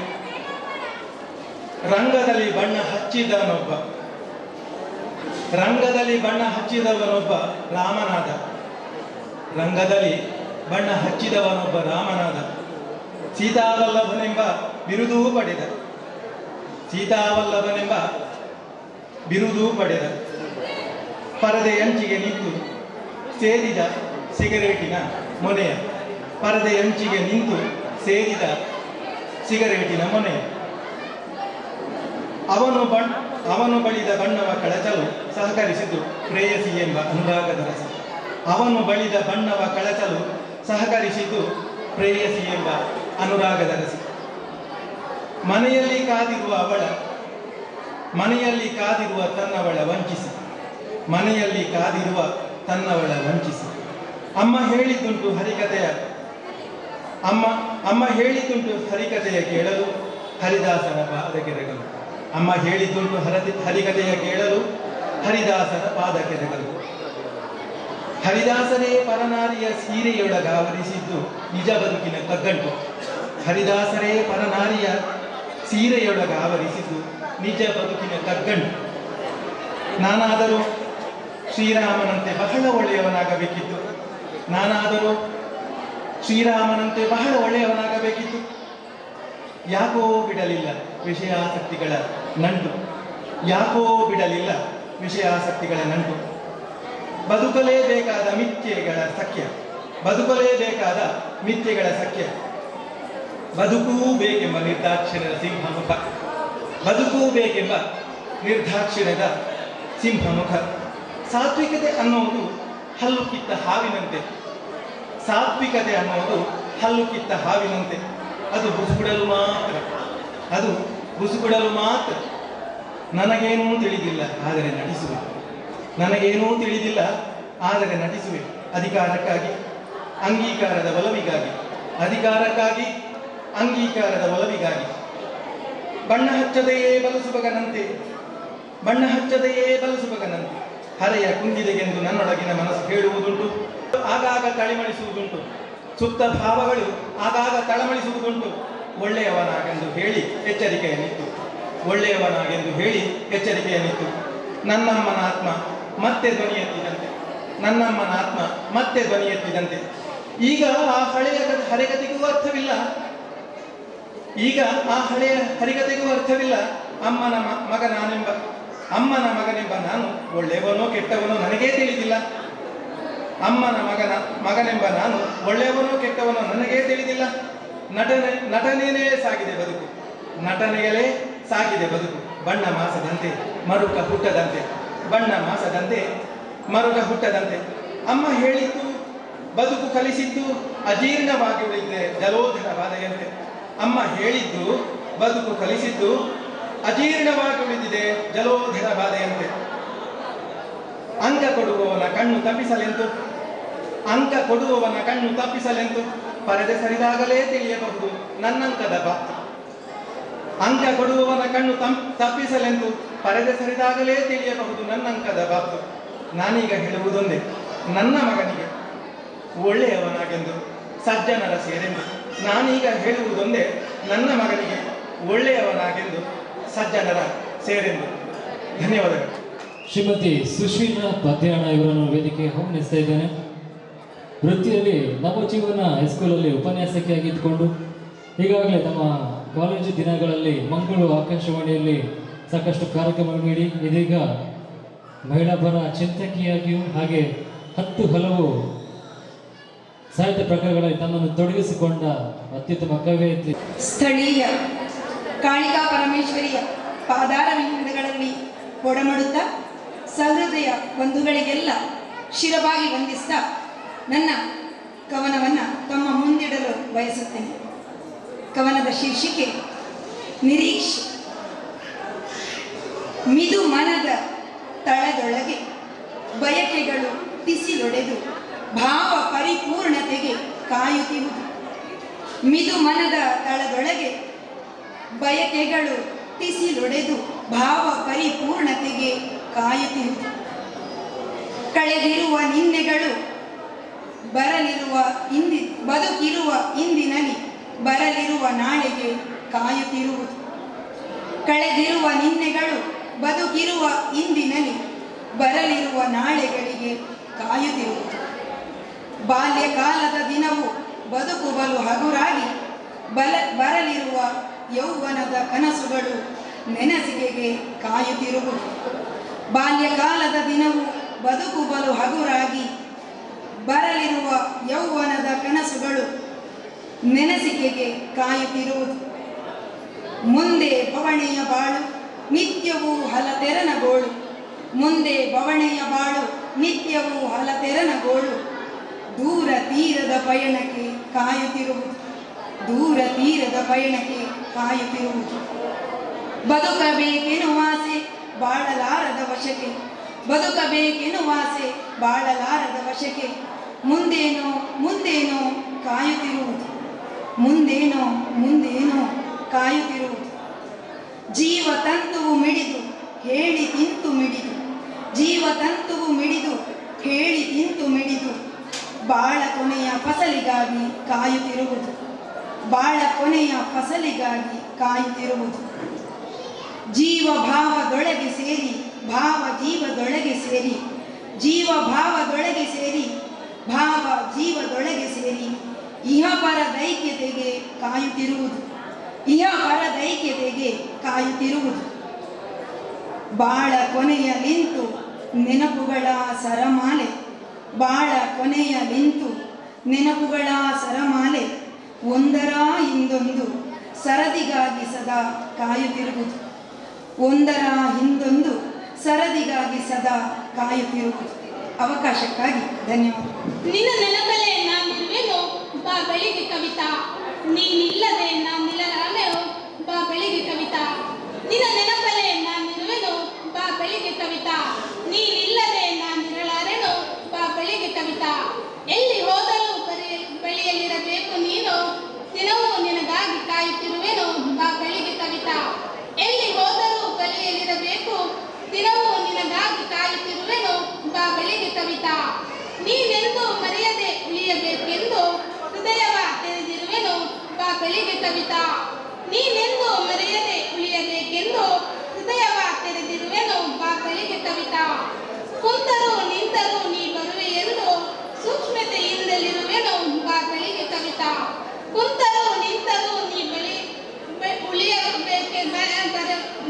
ರಂಗದಲ್ಲಿ ಬಣ್ಣ ಹಚ್ಚಿದವನೊಬ್ಬ ರಂಗದಲ್ಲಿ ಬಣ್ಣ ಹಚ್ಚಿದವನೊಬ್ಬ ರಾಮನಾದ ರಂಗದಲ್ಲಿ ಬಣ್ಣ ಹಚ್ಚಿದವನೊಬ್ಬ ರಾಮನಾದ ಸೀತಾವಲ್ಲಭನೆಂಬ ಬಿರುದೂ ಪಡೆದ ಸೀತಾವಲ್ಲಭನೆಂಬ ಬಿರುದೂ ಪಡೆದ ಪರದೆಯಂಚಿಗೆ ನಿಂತು ಸೇರಿದ ಸಿಗರೇಟಿನ ಮೊನೆಯ ಪರದೆಯಂಚಿಗೆ ನಿಂತು ಸೇರಿದ ಸಿಗರೇಟಿನ ಮೊನೆಯ ಅವನು ಬಣ್ ಅವನು ಬಳಿದ ಬಣ್ಣವ ಕಳಚಲು ಸಹಕರಿಸಿದ್ದು ಪ್ರೇಯಸಿ ಎಂಬ ಅನುರಾಗದ ರಸ ಅವನು ಬಳಿದ ಬಣ್ಣವ ಕಳಚಲು ಸಹಕರಿಸಿದ್ದು ಪ್ರೇಯಸಿ ಎಂಬ ಅನುರಾಗದ ರಸ ಮನೆಯಲ್ಲಿ ಕಾದಿರುವ ಅವಳ ಮನೆಯಲ್ಲಿ ಕಾದಿರುವ ತನ್ನವಳ ವಂಚಿಸಿ ಮನೆಯಲ್ಲಿ ಕಾದಿರುವ ತನ್ನವಳ ವಂಚಿಸಿ ಅಮ್ಮ ಹೇಳಿದ್ದುಂಟು ಹರಿಕತೆಯ ಅಮ್ಮ ಅಮ್ಮ ಹೇಳಿದ್ದುಂಟು ಹರಿಕತೆಯ ಕೇಳಲು ಹರಿದಾಸನ ಪಾದಕೆರೆಗಲು ಅಮ್ಮ ಹೇಳಿದ್ದುಂಟು ಹರತಿ ಹರಿಕತೆಯ ಕೇಳಲು ಹರಿದಾಸನ ಪಾದಕೆರೆಗಲು ಹರಿದಾಸರೇ ಪರನಾರಿಯ ಸೀರೆಯೊಳಗಾವರಿಸಿದ್ದು ನಿಜ ಬದುಕಿನ ಕಗ್ಗಂಟು ಹರಿದಾಸರೇ ಪರನಾರಿಯ ಸೀರೆಯೊಳಗಾವರಿಸಿದ್ದು ನಿಜ ಬದುಕಿನ ಕಗ್ಗಂಟು ನಾನಾದರೂ ಶ್ರೀರಾಮನಂತೆ ಬಹಳ ಒಳ್ಳೆಯವನಾಗಬೇಕಿತ್ತು ನಾನಾದರೂ ಶ್ರೀರಾಮನಂತೆ ಬಹಳ ಒಳ್ಳೆಯವನಾಗಬೇಕಿತ್ತು ಯಾಕೋ ಬಿಡಲಿಲ್ಲ ವಿಷಯಾಸಕ್ತಿಗಳ ನಂಟು ಯಾಕೋ ಬಿಡಲಿಲ್ಲ ವಿಷಯಾಸಕ್ತಿಗಳ ನಂಟು ಬದುಕಲೇಬೇಕಾದ ಮಿಥ್ಯೆಗಳ ಸಖ್ಯ ಬದುಕಲೇಬೇಕಾದ ಮಿಥ್ಯೆಗಳ ಸಖ್ಯ ಬದುಕೂ ಬೇಕೆಂಬ ನಿರ್ದಾಕ್ಷಿಣ್ಯದ ಸಿಂಹಮುಖ ಬದುಕೂ ಬೇಕೆಂಬ ನಿರ್ದಾಕ್ಷಿಣ್ಯದ ಸಿಂಹಮುಖ ಸಾತ್ವಿಕತೆ ಅನ್ನುವುದು ಹಲ್ಲು ಕಿತ್ತ ಹಾವಿನಂತೆ ಸಾತ್ವಿಕತೆ ಅನ್ನುವುದು ಹಲ್ಲು ಕಿತ್ತ ಹಾವಿನಂತೆ ಅದು ಬುಸುಗುಡಲು ಮಾತ್ರ ಅದು ಬುಸುಗುಡಲು ಮಾತ್ರ ನನಗೇನೂ ತಿಳಿದಿಲ್ಲ ಆದರೆ ನಟಿಸುವೆ ನನಗೇನೂ ತಿಳಿದಿಲ್ಲ ಆದರೆ ನಟಿಸುವೆ ಅಧಿಕಾರಕ್ಕಾಗಿ ಅಂಗೀಕಾರದ ಒಲವಿಗಾಗಿ ಅಧಿಕಾರಕ್ಕಾಗಿ ಅಂಗೀಕಾರದ ಒಲವಿಗಾಗಿ ಬಣ್ಣ ಹಚ್ಚದೆಯೇ ಬಲಸುಬಗನಂತೆ ಬಣ್ಣ ಹಚ್ಚದೆಯೇ ಬಲಸುಬಗನಂತೆ ಹರೆಯ ಕುಂದಿದೆಗೆಂದು ನನ್ನೊಳಗಿನ ಮನಸ್ಸು ಹೇಳುವುದುಂಟು ಆಗಾಗ ತಳಿಮಳಿಸುವುದುಂಟು ಸುತ್ತ ಭಾವಗಳು ಆಗಾಗ ತಳಮಳಿಸುವುದುಂಟು ಒಳ್ಳೆಯವನಾಗೆಂದು ಹೇಳಿ ಎಚ್ಚರಿಕೆಯನ್ನಿತ್ತು ಒಳ್ಳೆಯವನಾಗೆಂದು ಹೇಳಿ ಎಚ್ಚರಿಕೆಯನ್ನಿತ್ತು ನನ್ನಮ್ಮನ ಆತ್ಮ ಮತ್ತೆ ಧ್ವನಿ ಎತ್ತಿದಂತೆ ನನ್ನಮ್ಮನ ಆತ್ಮ ಮತ್ತೆ ಧ್ವನಿ ಎತ್ತಿದಂತೆ ಈಗ ಆ ಹಳೆಯ ಕಥೆ- ಹರೆಗತೆಗೂ ಅರ್ಥವಿಲ್ಲ ಈಗ ಆ ಹಳೆಯ ಹರಿಕತೆಗೂ ಅರ್ಥವಿಲ್ಲ ಅಮ್ಮನ ಮ- ಮಗ ನಾನೆಂಬ ಅಮ್ಮನ ಮಗನೆಂಬ ನಾನು ಒಳ್ಳೆಯವನೋ ಕೆಟ್ಟವನೋ ನನಗೇ ತಿಳಿದಿಲ್ಲ ಅಮ್ಮನ ಮಗನ ಮಗನೆಂಬ ನಾನು ಒಳ್ಳೆಯವನೋ ಕೆಟ್ಟವನೋ ನನಗೇ ತಿಳಿದಿಲ್ಲ ನಟನೆ ನಟನೆಯೇ ಸಾಗಿದೆ ಬದುಕು ನಟನೆಗಳೇ ಸಾಗಿದೆ ಬದುಕು ಬಣ್ಣ ಮಾಸದಂತೆ ಮರುಕ ಹುಟ್ಟದಂತೆ ಬಣ್ಣ ಮಾಸದಂತೆ ಮರುಕ ಹುಟ್ಟದಂತೆ ಅಮ್ಮ ಹೇಳಿದ್ದು ಬದುಕು ಕಲಿಸಿದ್ದು ಅಜೀರ್ಣವಾಗಿ ಉಳಿದಿದೆ ಜಲೋಧರ ಬಾಧೆಯಂತೆ ಅಮ್ಮ ಹೇಳಿದ್ದು ಬದುಕು ಕಲಿಸಿದ್ದು ಅಜೀರ್ಣವಾಗಿ ಉಳಿದಿದೆ ಜಲೋಧರ ಬಾಧೆಯಂತೆ ಅಂಕ ಕೊಡುವವನ ಕಣ್ಣು ತಪ್ಪಿಸಲೆಂತು ಅಂಕ ಕೊಡುವವನ ಕಣ್ಣು ತಪ್ಪಿಸಲೆಂತು ಪರದೆ ಸರಿದಾಗಲೇ ತಿಳಿಯಬಹುದು ನನ್ನಂಕದ ಬಾಪ್ತು ಅಂಕ ಕೊಡುವವನ ಕಣ್ಣು ತಂ ತಪ್ಪಿಸಲೆಂತು ಪರದೆ ಸರಿದಾಗಲೇ ತಿಳಿಯಬಹುದು ನನ್ನಂಕದ ಬಾಪ್ತು ನಾನೀಗ ಹೇಳುವುದೊಂದೇ ನನ್ನ ಮಗನಿಗೆ ಒಳ್ಳೆಯವನಾಗೆಂದು ಸಜ್ಜನರ ಸೇರೆಂದು ನಾನೀಗ ಹೇಳುವುದೊಂದೇ ನನ್ನ ಮಗನಿಗೆ ಒಳ್ಳೆಯವನಾಗೆಂದು ಸಜ್ಜನರ ಸೇರೆಂದು ಧನ್ಯವಾದಗಳು ಶ್ರೀಮತಿ ಸುಶೀಲಾ ಪದ್ಯಾಣ ಇವರನ್ನು ವೇದಿಕೆಗೆ ಆಹ್ವಾನಿಸ್ತಾ ಇದ್ದೇನೆ ವೃತ್ತಿಯಲ್ಲಿ ನವಜೀವನ ಹೈಸ್ಕೂಲಲ್ಲಿ ಉಪನ್ಯಾಸಕಿಯಾಗಿ ಇದ್ಕೊಂಡು ಈಗಾಗಲೇ ತಮ್ಮ ಕಾಲೇಜು ದಿನಗಳಲ್ಲಿ ಮಂಗಳೂರು ಆಕಾಶವಾಣಿಯಲ್ಲಿ ಸಾಕಷ್ಟು ಕಾರ್ಯಕ್ರಮ ನೀಡಿ ಇದೀಗ ಮಹಿಳಾ ಪರ ಚಿಂತಕಿಯಾಗಿಯೂ ಹಾಗೆ ಹತ್ತು ಹಲವು ಸಾಹಿತ್ಯ ಪ್ರಕಾರಗಳಲ್ಲಿ ತನ್ನನ್ನು ತೊಡಗಿಸಿಕೊಂಡ ಅತ್ಯುತ್ತಮ ಕವಯಿತ್ರಿ ಸ್ಥಳೀಯ ಕಾಳಿಕಾ ಪರಮೇಶ್ವರಿಯ ಪಾದಾರ ವಿಂಗಡಗಳಲ್ಲಿ ಒಡಮಡುತ್ತಾ ಸಹೃದಯ ಬಂಧುಗಳಿಗೆಲ್ಲ ಶಿರವಾಗಿ ವಂದಿಸ್ತಾ ನನ್ನ ಕವನವನ್ನು ತಮ್ಮ ಮುಂದಿಡಲು ಬಯಸುತ್ತೇನೆ ಕವನದ ಶೀರ್ಷಿಕೆ ನಿರೀಕ್ಷೆ ಮಿದು ಮನದ ತಳದೊಳಗೆ ಬಯಕೆಗಳು ಟಿಸಿಲೊಡೆದು ಭಾವ ಪರಿಪೂರ್ಣತೆಗೆ ಕಾಯುತ್ತಿರುವುದು ಮಿದು ಮನದ ತಳದೊಳಗೆ ಬಯಕೆಗಳು ಟಿಸಿಲೊಡೆದು ಭಾವ ಪರಿಪೂರ್ಣತೆಗೆ ಕಾಯುತ್ತಿರುವುದು ಕಳೆದಿರುವ ನಿನ್ನೆಗಳು ಬರಲಿರುವ ಇಂದಿ ಬದುಕಿರುವ ಇಂದಿನಲ್ಲಿ ಬರಲಿರುವ ನಾಳೆಗೆ ಕಾಯುತ್ತಿರುವುದು ಕಳೆದಿರುವ ನಿನ್ನೆಗಳು ಬದುಕಿರುವ ಇಂದಿನಲ್ಲಿ ಬರಲಿರುವ ನಾಳೆಗಳಿಗೆ ಕಾಯುತ್ತಿರುವುದು ಬಾಲ್ಯಕಾಲದ ದಿನವು ಬದುಕು ಬಲು ಹಗುರಾಗಿ ಬಲ ಬರಲಿರುವ ಯೌವನದ ಕನಸುಗಳು ನೆನಸಿಗೆಗೆ ಕಾಯುತ್ತಿರುವುದು ಬಾಲ್ಯಕಾಲದ ದಿನವು ಬದುಕು ಬಲು ಹಗುರಾಗಿ ಬರಲಿರುವ ಯೌವನದ ಕನಸುಗಳು ನೆನಸಿಕೆಗೆ ಕಾಯುತ್ತಿರುವುದು ಮುಂದೆ ಬವಣೆಯ ಬಾಳು ನಿತ್ಯವೂ ಹಲತೆರನಗೋಳು ಮುಂದೆ ಬವಣೆಯ ಬಾಳು ನಿತ್ಯವೂ ಹಲತೆರನಗೋಳು ದೂರ ತೀರದ ಪಯಣಕ್ಕೆ ಕಾಯುತ್ತಿರುವುದು ದೂರ ತೀರದ ಪಯಣಕ್ಕೆ ಕಾಯುತ್ತಿರುವುದು ಬದುಕಬೇಕೆನ್ನುವ ಆಸೆ ಬಾಳಲಾರದ ವಶಕ್ಕೆ ಬದುಕಬೇಕೆನ್ನುವ ಆಸೆ ಬಾಳಲಾರದ ವಶಕ್ಕೆ ಮುಂದೇನೋ ಮುಂದೇನೋ ಕಾಯುತ್ತಿರುವುದು ಮುಂದೇನೋ ಮುಂದೇನೋ ಕಾಯುತ್ತಿರುವುದು ಜೀವ ತಂತುವು ಮಿಡಿದು ಹೇಳಿ ತಿಂತು ಮಿಡಿದು ಜೀವ ತಂತುವು ಮಿಡಿದು ಹೇಳಿ ತಿಂತು ಮಿಡಿದು ಬಾಳ ಕೊನೆಯ ಫಸಲಿಗಾಗಿ ಕಾಯುತ್ತಿರುವುದು ಬಾಳ ಕೊನೆಯ ಫಸಲಿಗಾಗಿ ಕಾಯುತ್ತಿರುವುದು ಜೀವ ಭಾವದೊಳಗೆ ಸೇರಿ ಭಾವ ಜೀವದೊಳಗೆ ಸೇರಿ ಜೀವ ಭಾವದೊಳಗೆ ಸೇರಿ ಭಾವ ಜೀವದೊಳಗೆ ಸೇರಿ ಇಹ ಪರ ದೈಕ್ಯತೆಗೆ ಕಾಯುತ್ತಿರುವುದು ಇಹ ಪರ ದೈಕ್ಯತೆಗೆ ಕಾಯುತ್ತಿರುವುದು ಬಾಳ ಕೊನೆಯ ನಿಂತು ನೆನಪುಗಳ ಸರಮಾಲೆ ಬಾಳ ಕೊನೆಯ ನಿಂತು ನೆನಪುಗಳ ಸರಮಾಲೆ ಒಂದರ ಹಿಂದೊಂದು ಸರದಿಗಾಗಿ ಸದಾ ಕಾಯುತ್ತಿರುವುದು ಒಂದರ ಹಿಂದೊಂದು ಸರದಿಗಾಗಿ ಸದಾ ಕಾಯುತ್ತಿರುವುದು ಅವಕಾಶಕ್ಕಾಗಿ ಧನ್ಯವಾದ ನಿನ್ನ ನೆನಪಲ್ಲೇ ನಾನಿರುವೆನು ಬಾ ಬೆಳಿಗ್ಗೆ ಕವಿತಾ ನೀನಿಲ್ಲದೆ ನಾನಿಲ್ಲಲಾರೆವು ಬಾ ಬೆಳಿಗ್ಗೆ ಕವಿತಾ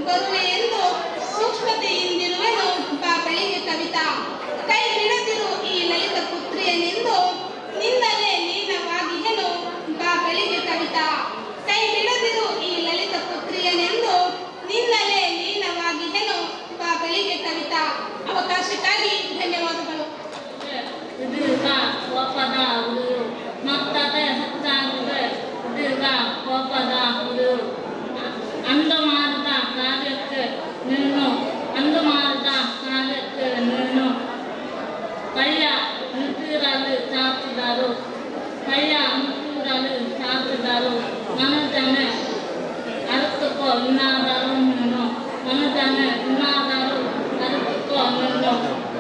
ಬರುವೆ ಎಂದು ಸೂಕ್ಷ್ಮತೆಯಿಂದಿರುವೆನು ಬಾಬಳಿಗೆ ಕವಿತಾ ಕೈ ಹಿಡಿದಿರು ಈ ಲಲಿತ ಪುತ್ರಿಯನೆಂದು ನಿನ್ನಲೇ ಲೀನವಾಗಿಯನು ಬಾಬಳಿಗೆ ಕವಿತಾ ಕೈ ಹಿಡಿದಿರು ಈ ಲಲಿತ ಪುತ್ರಿಯನೆಂದು ನಿನ್ನಲೇ ಲೀನವಾಗಿಯನು ಬಾಬಳಿಗೆ ಕವಿತಾ ಅವಕಾಶಕ್ಕಾಗಿ ಧನ್ಯವಾದಗಳು ದೀರ್ಘ ಕೋಪದ ಹುಡುಗರು ಮತ್ತತೆ ಹೆಚ್ಚಾಗಿದೆ ದೀರ್ಘ ಕೋಪದ ಹುಡುಗರು ಅಂದು ಮಾಡಿದ ಕಾರ್ಯಕ್ಕೆ ನೀನು ಅಂದು ಮಾಡಿದ ಕಾರ್ಯಕ್ಕೆ ನೀನು ಕೈಯ ಮಿತಿರಲು ಚಾಚಿದರು ಕೈಯ ಮಿತಿರಲು ಚಾಚಿದರು ಮನುಜನೆ ಅರ್ಥಕ್ಕೋ ಇನ್ನಾದರೂ ನೀನು ಮನುಜನೆ ಇನ್ನಾದರೂ ಅರ್ಥಕ್ಕೋ ನೀನು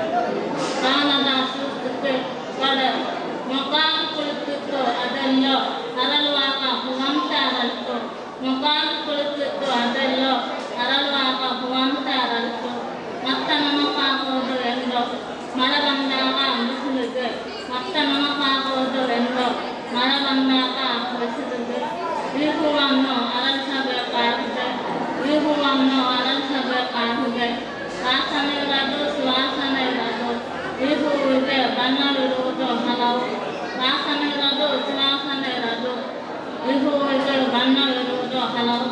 ಪ್ರಾಣದ ಸೂತ್ರಕ್ಕೆ ಪಡ ಮೊಕಾಲು ಕುಳಿತಿತ್ತು ಅದೆಲ್ಲೋ ಅರಳುವಾಗ ಹೂವಂತ ಅರಳಿತು ಮೊಕಾಲು ಕುಳಿತಿತ್ತು ಅದೆಲ್ಲೋ ಅರಳುವಾಗ ಹೂವಂತ ಅರಳಿತು ಮತ್ತ ನಮಕಾಗೋದು ಎಂದೋ ಮಳೆ ಬಂದಾಗ ಬಿಸಿಲಿಗೆ ಮತ್ತ ನಮಕಾಗೋದು ಎಂದೋ ಮಳೆ ಬಂದಾಗ ಬಿಸಿಲಿಗೆ ಈ ಹೂವನ್ನು ಅರಳಿಸಬೇಕಾಗಿದೆ ಈ ಹೂವನ್ನು ಅರಳಿಸಬೇಕಾಗಿದೆ ವಾಸನೆ ಇರೋದು ಸುವಾಸನೆ ಇರೋದು ಈ ಹೂವಿಗೆ ಬಣ್ಣವಿರುವುದು ಹಲವು ವಾಸನೆ ಇರೋದು ಸುವಾಸನೆ ಇರೋದು ಈ ಹೂವಿಗೆ ಬಣ್ಣವಿರುವುದು ಹಲವು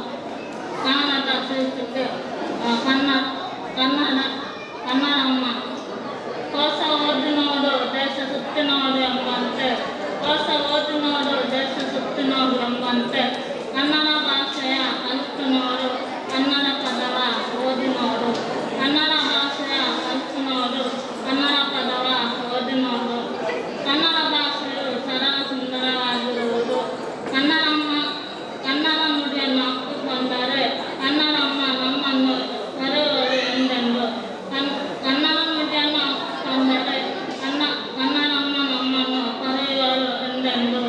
ಕನ್ನಡ ಶೀರ್ಷಿಕೆ ಆ, ಕನ್ನ ಕನ್ನಡ ಕನ್ನಡಮ್ಮ ಕೋಸ ಓದಿ ನೋಡು ದೇಶ ಸುತ್ತಿ ನೋಡು ಎಂಬಂತೆ ಕೋಸ ಓದಿ ನೋಡು ದೇಶ ಸುತ್ತಿ ನೋಡು ಎಂಬಂತೆ ಕನ್ನಡ ಭಾಷೆಯ ಕಲಿತು ನೋಡು ಕನ್ನಡ ಪದವ ಓದಿ ನೋಡು ಕನ್ನಡ ಭಾಷೆಯ ಕಲಿತು ನೋಡು ಕನ್ನಡ ಪದವ ಓದಿ ನೋಡು ಕನ್ನಡ ಭಾಷೆಯು ಸರಳ ಸುಂದರವಾಗಿರುವುದು ಕನ್ನಡಮ್ಮ ಕನ್ನಡ ನುಡಿಯನ್ನು ಅಪ್ಪಿಕೊಂಡರೆ ಕನ್ನಡಮ್ಮ ನಮ್ಮನ್ನು ಕರೆಯುವರು ಎಂದೆಂದು ಕನ್- ಕನ್ನಡ ನುಡಿಯನ್ನು ಅಪ್ಪಿಕೊಂಡರೆ ಕನ್ನ ಕನ್ನಡಮ್ಮ ನಮ್ಮನ್ನು ಕರೆಯುವರು ಎಂದೆಂದು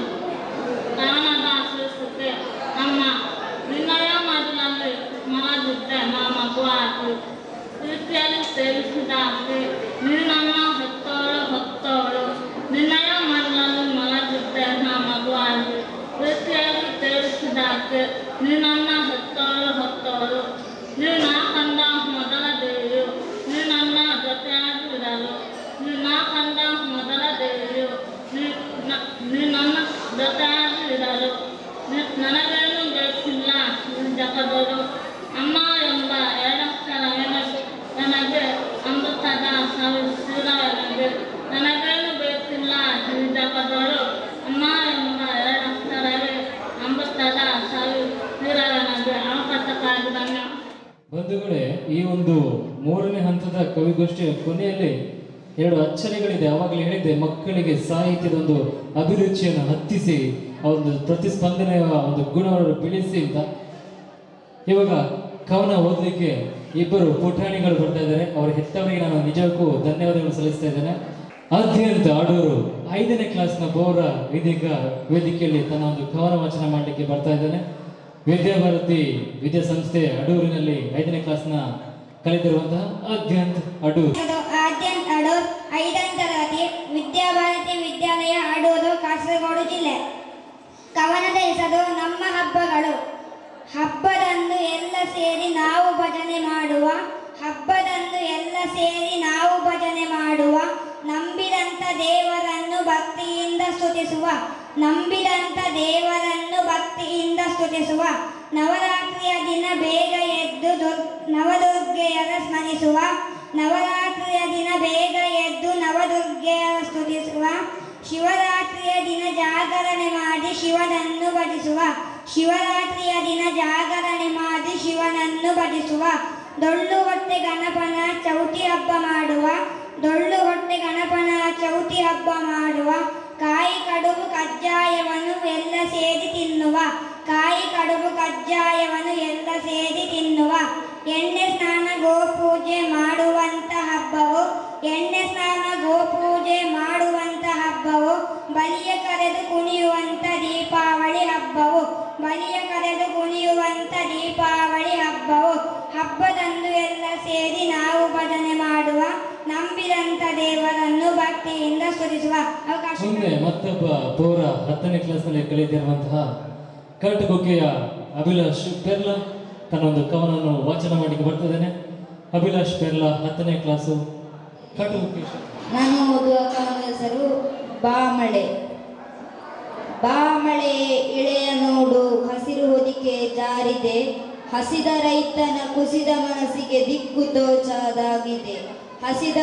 ಕನ್ನಡ ಶೀರ್ಷಿಕೆ ಅಮ್ಮ ನಿನ್ನಯ ಮಡಿಲಲ್ಲಿ ಮಲಗಿದ್ದೆ ನಾ ಮಗುವಾಗಿ ಪ್ರೀತಿಯಲ್ಲಿ ಸೇರಿಸಿದಾಕೆ ನಿನ್ನನ್ನ ಹೊತ್ತೋಳು ಹೊತ್ತೋಳು ನಿನ್ನಯ ಮಡಿಲಲ್ಲಿ ಮಲಗಿದ್ದೆ ನಾ ಮಗುವಾಗಿ ಪ್ರೀತಿಯಲ್ಲಿ ಸೇರಿಸಿದಾಕೆ ನಿನ್ನನ್ನ ಹೊತ್ತೋಳು ಹೊತ್ತೋಳು ನೀನ ಕಂಡ ಮೊದಲ ದೇವಿಯು ನೀ ನನ್ನ ಜೊತೆಯಾಗಿ ಇರಲು ನೀ ನಾ ಕಂಡ ಮೊದಲ ದೇವಿಯು ನೀ ನ- ನೀ ನನ್ನ ಜೊತೆಯಾಗಿ ಇರಲು ನಿ- ನನಗೇನು ಬೇಕಿಲ್ಲ ಈ ಜಗದೊಳು ಅಮ್ಮ ಎಂಬ ಎರಡಕ್ಷರವೇನು ನನಗೆ ಅಮೃತದ ಸಾವಿರವರೆಗೆ ನನಗೇನು ಬೇಕಿಲ್ಲ ಈ ಜಗದೊಳು ಅಮ್ಮ ಎಂಬ ಎರಡಕ್ಷರವೇ ಅಮೃತದ ಸಾವಿರವರೆಗೆ ಅವಕಾಶಕ್ಕಾಗಿ ಧನ್ಯವಾದ ಬಂಧುಗಳೇ ಈ ಒಂದು ಮೂರನೇ ಹಂತದ ಕವಿಗೋಷ್ಠಿಯ ಕೊನೆಯಲ್ಲಿ ಎರಡು ಅಚ್ಚರಿಗಳಿದೆ ಅವಾಗಲೇ ಹೇಳಿದ್ದೆ ಮಕ್ಕಳಿಗೆ ಸಾಹಿತ್ಯದ ಒಂದು ಅಭಿರುಚಿಯನ್ನು ಹತ್ತಿಸಿ ಆ ಒಂದು ಪ್ರತಿಸ್ಪಂದನೆಯ ಒಂದು ಗುಣವನ್ನು ಬೆಳೆಸಿ ಅಂತ ಇವಾಗ ಕವನ ಓದಲಿಕ್ಕೆ ಇಬ್ಬರು ಪುಟಾಣಿಗಳು ಬರ್ತಾ ಇದ್ದಾರೆ ಅವರ ಹೆತ್ತವರಿಗೆ ನಾನು ನಿಜಕ್ಕೂ ಧನ್ಯವಾದಗಳು ಸಲ್ಲಿಸ್ತಾ ಇದ್ದೇನೆ ಆದ್ಯಂತ ಆಡೋರು ಐದನೇ ಕ್ಲಾಸ್ನ ಬೋರ ಇದೀಗ ವೇದಿಕೆಯಲ್ಲಿ ತನ್ನ ಒಂದು ಕವನ ವಾಚನ ಮಾಡಲಿಕ್ಕೆ ಬರ್ತಾ ಇದ್ದಾನೆ ವಿದ್ಯಾಭಾರತಿ ವಿದ್ಯಾಸಂಸ್ಥೆ ಅಡೂರಿನಲ್ಲಿ ಐದನೇ ಕ್ಲಾಸ್ನ ಕಲಿತಿರುವಂತಹ ಆದ್ಯಂತ್ ಅಡೂರ್ ಆದ್ಯಂತ ಅಡೂರ್ ಐದನೇ ತರಗತಿ ವಿದ್ಯಾಭಾರತಿ ವಿದ್ಯಾಲಯ ಅಡೂರು ಕಾಸರಗೋಡು ಜಿಲ್ಲೆ ಕವನದ ಹೆಸರು ನಮ್ಮ ಹಬ್ಬಗಳು ಹಬ್ಬದಂದು ಎಲ್ಲ ಸೇರಿ ನಾವು ಭಜನೆ ಮಾಡುವ ಹಬ್ಬದಂದು ಎಲ್ಲ ಸೇರಿ ನಾವು ಭಜನೆ ಮಾಡುವ ನಂಬಿದಂತ ದೇವರನ್ನು ಭಕ್ತಿಯಿಂದ ಸ್ತುತಿಸುವ ನಂಬಿದಂತ ದೇವರನ್ನು ಭಕ್ತಿಯಿಂದ ಸ್ತುತಿಸುವ ನವರಾತ್ರಿಯ ದಿನ ಬೇಗ ಎದ್ದು ದುರ್ ನವದುರ್ಗೆಯರ ಸ್ಮರಿಸುವ ನವರಾತ್ರಿಯ ದಿನ ಬೇಗ ಎದ್ದು ನವದುರ್ಗೆಯರ ಸ್ತುತಿಸುವ ಶಿವರಾತ್ರಿಯ ದಿನ ಜಾಗರಣೆ ಮಾಡಿ ಶಿವನನ್ನು ಭಜಿಸುವ ಶಿವರಾತ್ರಿಯ ದಿನ ಜಾಗರಣೆ ಮಾಡಿ ಶಿವನನ್ನು ಭಜಿಸುವ ಡೊಳ್ಳು ಹೊಟ್ಟೆ ಗಣಪನ ಚೌತಿ ಹಬ್ಬ ಮಾಡುವ ಡೊಳ್ಳು ಹೊಟ್ಟೆ ಗಣಪನ ಚೌತಿ ಹಬ್ಬ ಮಾಡುವ ಕಾಯಿ ಕಡುಬು ಕಜ್ಜಾಯವನ್ನು ಎಲ್ಲ ಸೇರಿ ತಿನ್ನುವ ಕಾಯಿ ಕಡುಬು ಕಜ್ಜಾಯವನ್ನು ಎಲ್ಲ ಸೇರಿ ತಿನ್ನುವ ಎಣ್ಣೆ ಸ್ನಾನ ಗೋಪೂಜೆ ಮಾಡುವಂತ ಹಬ್ಬವು ಎಣ್ಣೆ ಸ್ನಾನ ಗೋಪೂಜೆ ಮಾಡುವಂತ ಹಬ್ಬವು ಬಲಿಯ ಕರೆದು ಕುಣಿಯುವಂತ ದೀಪಾವಳಿ ಹಬ್ಬವು ಬಲಿಯ ಕರೆದು ಕುಣಿಯುವಂತ ದೀಪಾವಳಿ ಹಬ್ಬವು ಹಬ್ಬದಂದು ಎಲ್ಲ ಸೇರಿ ನಾವು ಭಜನೆ ಮಾಡುವ ನಂಬಿದಂತ ದೇವರನ್ನು ಭಕ್ತಿಯಿಂದ ಸ್ತುತಿಸುವ ಅವಕಾಶ ಮುಂದೆ ಮತ್ತೊಬ್ಬ ಪೌರ ಹತ್ತನೇ ಕ್ಲಾಸ್ನಲ್ಲಿ ಕಲಿತಿರುವಂತಹ ಕರ್ಟಗುಕ್ಕೆಯ ಅಭಿಲಾಷ್ ಪೆರ್ಲ ತನ್ನ ಒಂದು ಕವನವನ್ನು ವಾಚನ ಮಾಡಲಿಕ್ಕೆ ಬರ್ತಿದ್ದೇನೆ ಅಭಿಲಾಷ್ ಪೆರ್ಲಾ ಹತ್ತನೇ ಕ್ಲಾಸು ಕಟುಕೇಶ ನಾನು ಓದುವ ಕವನದ ಹೆಸರು ಬಾಮಳೆ ಬಾಮಳೆ ಇಳೆಯ ನೋಡು ಹಸಿರು ಹೊದಿಕೆ ಜಾರಿದೆ ಹಸಿದ ರೈತನ ಕುಸಿದ ಮನಸ್ಸಿಗೆ ದಿಕ್ಕು ತೋಚದಾಗಿದೆ ಹಸಿದ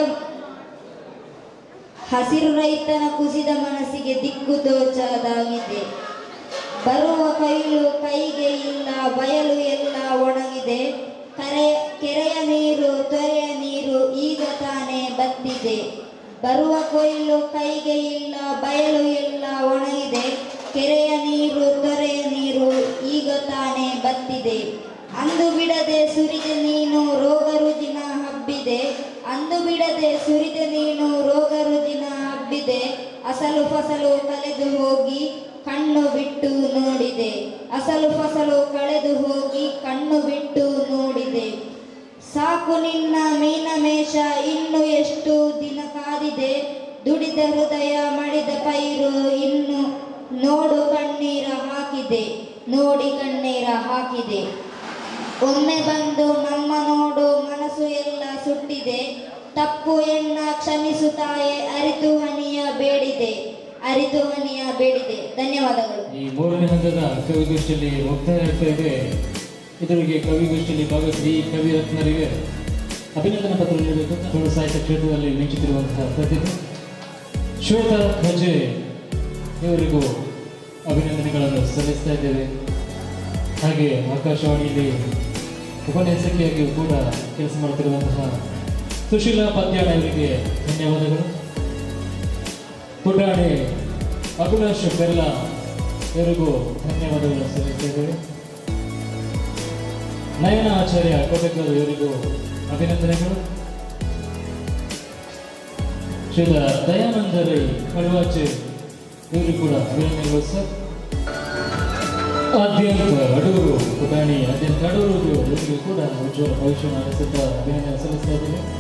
ಹಸಿರು ರೈತನ ಕುಸಿದ ಮನಸ್ಸಿಗೆ ದಿಕ್ಕು ತೋಚದಾಗಿದೆ ಬರುವ ಕೊಯ್ಲು ಕೈಗೆ ಇಲ್ಲ ಬಯಲು ಎಲ್ಲ ಒಣಗಿದೆ ಕರೆ ಕೆರೆಯ ನೀರು ತೊರೆಯ ನೀರು ಈಗ ತಾನೇ ಬತ್ತಿದೆ ಬರುವ ಕೊಯ್ಲು ಕೈಗೆ ಇಲ್ಲ ಬಯಲು ಎಲ್ಲ ಒಣಗಿದೆ ಕೆರೆಯ ನೀರು ತೊರೆಯ ನೀರು ಈಗ ತಾನೇ ಬತ್ತಿದೆ ಅಂದು ಬಿಡದೆ ಸುರಿದ ನೀನು ರೋಗ ರುಜಿನ ಹಬ್ಬಿದೆ ಅಂದು ಬಿಡದೆ ಸುರಿದ ನೀನು ರೋಗ ರುಜಿನ ಹಬ್ಬಿದೆ ಅಸಲು ಫಸಲು ಕಳೆದು ಹೋಗಿ ಕಣ್ಣು ಬಿಟ್ಟು ನೋಡಿದೆ ಅಸಲು ಫಸಲು ಕಳೆದು ಹೋಗಿ ಕಣ್ಣು ಬಿಟ್ಟು ನೋಡಿದೆ ಸಾಕು ನಿನ್ನ ಮೀನಮೇಷ ಇನ್ನು ಎಷ್ಟು ದಿನ ಕಾದಿದೆ ದುಡಿದ ಹೃದಯ ಮಡಿದ ಪೈರು ಇನ್ನು ನೋಡು ಕಣ್ಣೀರ ಹಾಕಿದೆ ನೋಡಿ ಕಣ್ಣೀರ ಹಾಕಿದೆ ಒಮ್ಮೆ ಬಂದು ನಮ್ಮ ನೋಡು ಮನಸ್ಸು ಎಲ್ಲ ಸುಟ್ಟಿದೆ ತಪ್ಪು ಎನ್ನ ಕ್ಷಮಿಸು ತಾಯೆ ಅರಿತು ಹನಿಯ ಬೇಡಿದೆ ಅರಿತು ಹನಿಯ ಬೇಡಿದೆ ಧನ್ಯವಾದಗಳು ಈ ಮೂರನೇ ಹಂತದ ಕವಿಗೋಷ್ಠಿಯಲ್ಲಿ ಮುಕ್ತಾಯ ಆಗ್ತಾ ಇದೆ ಇದರಿಗೆ ಕವಿಗೋಷ್ಠಿಯಲ್ಲಿ ಭಾಗವಹಿಸಿ ಈ ಕವಿ ರತ್ನರಿಗೆ ಅಭಿನಂದನಾ ಪತ್ರ ನೀಡಬೇಕು ತುಳು ಸಾಹಿತ್ಯ ಕ್ಷೇತ್ರದಲ್ಲಿ ಮಿಂಚುತ್ತಿರುವಂತಹ ಪ್ರತಿಭೆ ಶ್ವೇತಾ ಖಜೆ ಇವರಿಗೂ ಅಭಿನಂದನೆಗಳನ್ನು ಸಲ್ಲಿಸ್ತಾ ಇದ್ದೇವೆ ಹಾಗೆ ಆಕಾಶವಾಣಿಯಲ್ಲಿ ಉಪನ್ಯಾಸಕಿಯಾಗಿಯೂ ಕೂಡ ಕೆಲಸ ಮಾಡುತ್ತಿರುವಂತಹ ಸುಶೀಲಾ ಪದ್ಯಾಣ ಇವರಿಗೆ ಧನ್ಯವಾದಗಳು ಪುಟಾಣಿ ಅಭಿಲಾಷ್ ಬೆಲ್ಲ ಇವರಿಗೂ ಧನ್ಯವಾದಗಳನ್ನು ಸಲ್ಲಿಸಿದ್ದೇವೆ ನಯನ ಆಚಾರ್ಯ ಕೋಟೆಕರ್ ಇವರಿಗೂ ಅಭಿನಂದನೆಗಳು ಶ್ರೀಲ ದಯಾನಂದ ರೈ ಕಳುವಾಚೆ ಇವರಿಗೂ ಕೂಡ ಅಭಿನಂದನೆಗಳು ಸರ್ ಆದ್ಯಂತ ಅಡೂರು ಪುಟಾಣಿ ಆದ್ಯಂತ ಅಡೂರು ಇವರಿಗೂ ಕೂಡ ಉಜ್ವಲ ಭವಿಷ್ಯವನ್ನು ನಡೆಸುತ್ತಾ ಅಭಿನಂದನೆ ಸಲ್ಲಿಸ್ತಾ ಇದ್ದೇವೆ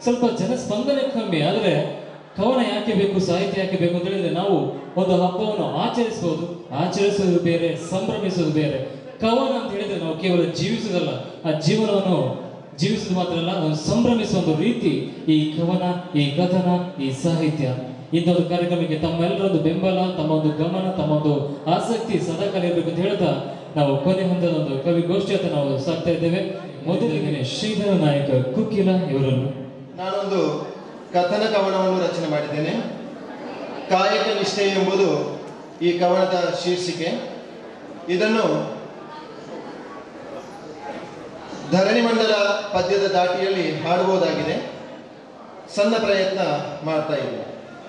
ಸ್ವಲ್ಪ ಜನಸ್ಪಂದನೆ ಕಮ್ಮಿ ಆದರೆ ಕವನ ಯಾಕೆ ಬೇಕು ಸಾಹಿತ್ಯ ಯಾಕೆ ಬೇಕು ಅಂತ ಹೇಳಿದ್ರೆ ನಾವು ಒಂದು ಹಬ್ಬವನ್ನು ಆಚರಿಸಬಹುದು ಆಚರಿಸೋದು ಬೇರೆ ಸಂಭ್ರಮಿಸೋದು ಬೇರೆ ಕವನ ಅಂತ ಹೇಳಿದ್ರೆ ನಾವು ಕೇವಲ ಜೀವಿಸುವುದಲ್ಲ ಆ ಜೀವನವನ್ನು ಜೀವಿಸುವುದು ಮಾತ್ರ ಅಲ್ಲ ಅದನ್ನು ಸಂಭ್ರಮಿಸುವ ಒಂದು ರೀತಿ ಈ ಕವನ ಈ ಕಥನ ಈ ಸಾಹಿತ್ಯ ಇಂಥ ಒಂದು ಕಾರ್ಯಕ್ರಮಕ್ಕೆ ತಮ್ಮೆಲ್ಲರೊಂದು ಬೆಂಬಲ ತಮ್ಮ ಒಂದು ಗಮನ ತಮ್ಮ ಒಂದು ಆಸಕ್ತಿ ಸದಾಕಾಲ ಇರಬೇಕು ಅಂತ ಹೇಳ್ತಾ ನಾವು ಕೊನೆ ಹಂತದ ಒಂದು ಕವಿಗೋಷ್ಠಿ ಅಂತ ನಾವು ಸಾಕ್ತಾ ಇದ್ದೇವೆ ಮೊದಲಿಗೆ ಶ್ರೀಧರ ನಾಯಕ ಕುಕ್ಕಿಲ ಇವರನ್ನು ನಾನೊಂದು ಕಥನ ಕವನವನ್ನು ರಚನೆ ಮಾಡಿದ್ದೇನೆ ಕಾಯಕ ನಿಷ್ಠೆ ಎಂಬುದು ಈ ಕವನದ ಶೀರ್ಷಿಕೆ ಇದನ್ನು ಧರಣಿ ಮಂಡಲ ಪದ್ಯದ ದಾಟಿಯಲ್ಲಿ ಹಾಡುವುದಾಗಿದೆ ಸಣ್ಣ ಪ್ರಯತ್ನ ಮಾಡ್ತಾ ಇದ್ದೇನೆ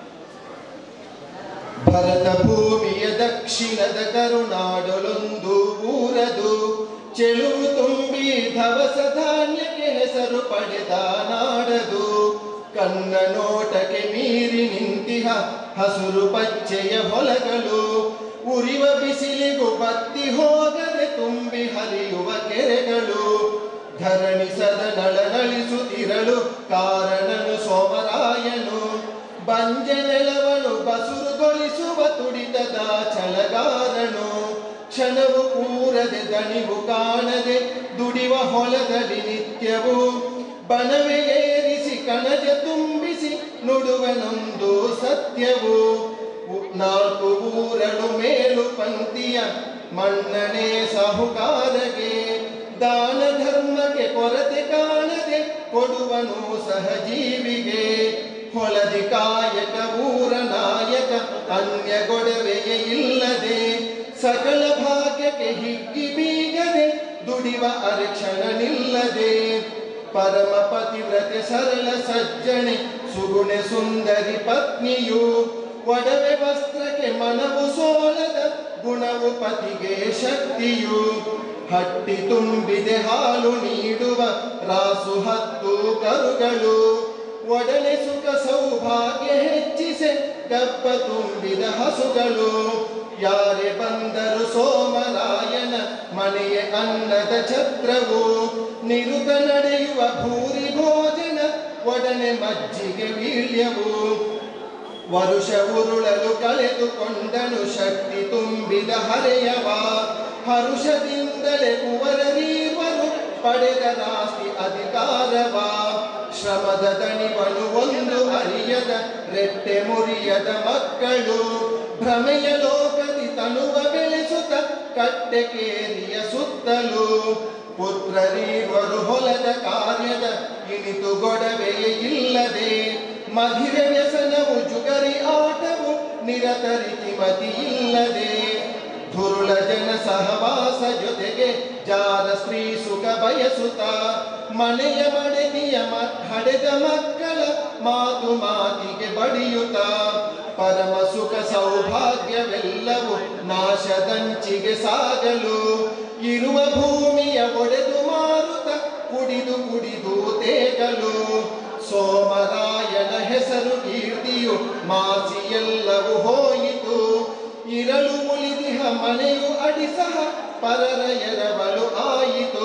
ಭರತ ಭೂಮಿಯ ದಕ್ಷಿಣದ ಕರುನಾಡಲೊಂದು ಊರದು ಚೆಲುವು ತುಂಬಿ ಧವಸ ಧಾನ್ಯಕ್ಕೆ ಹೆಸರು ಪಡೆದ ನಾಡದು ಕನ್ನ ನೋಟಕ್ಕೆ ಮೀರಿ ನಿಂತಿಹ ಹಸುರು ಪಚ್ಚೆಯ ಹೊಲಗಳು ಉರಿವ ಬಿಸಿಲಿಗೂ ಬತ್ತಿ ಹೋಗದೆ ತುಂಬಿ ಹರಿಯುವ ಕೆರೆಗಳು ಧರಣಿಸದ ನಳನಳಿಸುತ್ತಿರಲು ಕಾರಣನು ಸೋಮರಾಯನು ಬಂಜೆ ನೆಲವನು ಬಸುರುಗೊಳಿಸುವ ತುಡಿತದ ಛಲಗಾರನು ಕ್ಷಣವು ಕೂರದೆ ದಣಿವು ಕಾಣದೆ ದುಡಿವ ಹೊಲದಲ್ಲಿ ನಿತ್ಯವು ಬನವೆ ಏರಿಸಿ ಕಣಜ ತುಂಬಿಸಿ ನುಡುವನೊಂದು ಸತ್ಯವು ಉ- ನಾಲ್ಕು ಊರಳು ಮೇಲು ಪಂಕ್ತಿಯ ಮನ್ನಣೆ ಸಾಹುಕಾರಗೆ ದಾನ ಧರ್ಮಕ್ಕೆ ಕೊರತೆ ಕಾಣದೆ ಕೊಡುವನು ಸಹಜೀವಿಗೆ ಹೊಲದಿ ಕಾಯಕ ಊರ ನಾಯಕ ಅನ್ಯ ಗೊಡವೆಯೇ ಇಲ್ಲದೆ ಸಕಲ ಭಾಗ್ಯಕ್ಕೆ ಹಿಗ್ಗಿ ಬೀಗದೆ ದುಡಿವ ಅರಕ್ಷಣ ನಿಲ್ಲದೆ ಪರಮ ಪತಿವ್ರತೆ ಸರಳ ಸಜ್ಜನೆ ಸುಗುಣೆ ಸುಂದರಿ ಪತ್ನಿಯು ಒಡವೆ ವಸ್ತ್ರಕ್ಕೆ ಮನವು ಸೋಲದ ಗುಣವು ಪತಿಗೆ ಶಕ್ತಿಯು ಹಟ್ಟಿ ತುಂಬಿದೆ ಹಾಲು ನೀಡುವ ರಾಸು ಹತ್ತು ಕರುಗಳು ಒಡನೆ ಸುಖ ಸೌಭಾಗ್ಯ ಹೆಚ್ಚಿಸೆ ಗಬ್ಬ ತುಂಬಿದ ಹಸುಗಳು ಯಾರೇ ಬಂದರು ಸೋಮರಾಯನ ಮನೆಯ ಅನ್ನದ ಛತ್ರವು ನಿರುತ ನಡೆಯುವ ಭೂರಿ ಭೋಜನ ಒಡನೆ ಮಜ್ಜಿಗೆ ವೀಳ್ಯವು ವರುಷ ಉರುಳಲು ಕಳೆದುಕೊಂಡನು ಶಕ್ತಿ ತುಂಬಿದ ಹರೆಯವ ಹರುಷದಿಂದಲೇ ಕುವರರೀರ್ವರು ಪಡೆದ ರಾಸ್ತಿ ಅಧಿಕಾರವ ಶ್ರಮದ ದಣಿವನು ಒಂದು ಅರಿಯದ ರೆಟ್ಟೆ ಮುರಿಯದ ಮಕ್ಕಳು ಭ್ರಮೆಯ ಲೋಕದಿ ತನುವ ಬೆಳೆಸುತ್ತ ಕಟ್ಟೆ ಕೇರಿಯ ಸುತ್ತಲೂ ಪುತ್ರರೀರ್ವರು ಹೊಲದ ಕಾರ್ಯದ ಇನಿತು ಗೊಡವೆಯೇ ಇಲ್ಲದೆ ಮಧಿರ ವ್ಯಸನವು ಜುಗರಿ ಆಟವು ನಿರತರಿತಿ ಮತಿ ಇಲ್ಲದೆ ಧುರುಳ ಜನ ಸಹವಾಸ ಜೊತೆಗೆ ಜಾರ ಸ್ತ್ರೀ ಸುಖ ಬಯಸುತ್ತ ಮನೆಯ ಮನೆಯ ಹಡೆದ ಮಕ್ಕಳ ಮಾತು ಮಾತಿಗೆ ಬಡಿಯುತ್ತ ಪರಮ ಸುಖ ಸೌಭಾಗ್ಯವೆಲ್ಲವೂ ನಾಶದಂಚಿಗೆ ಸಾಗಲು ಇರುವ ಭೂಮಿಯ ಒಡೆದು ಮಾರುತ್ತ ಕುಡಿದು ಕುಡಿದು ತೇಗಲು ಸೋಮರಾಯನ ಹೆಸರು ಕೀರ್ತಿಯು ಮಾಸಿ ಎಲ್ಲವೂ ಹೋಯಿತು ಇರಲು ಉಳಿದಿಹ ಮನೆಯು ಅಡಿಸಹ ಪರರ ಎರವಲು ಆಯಿತು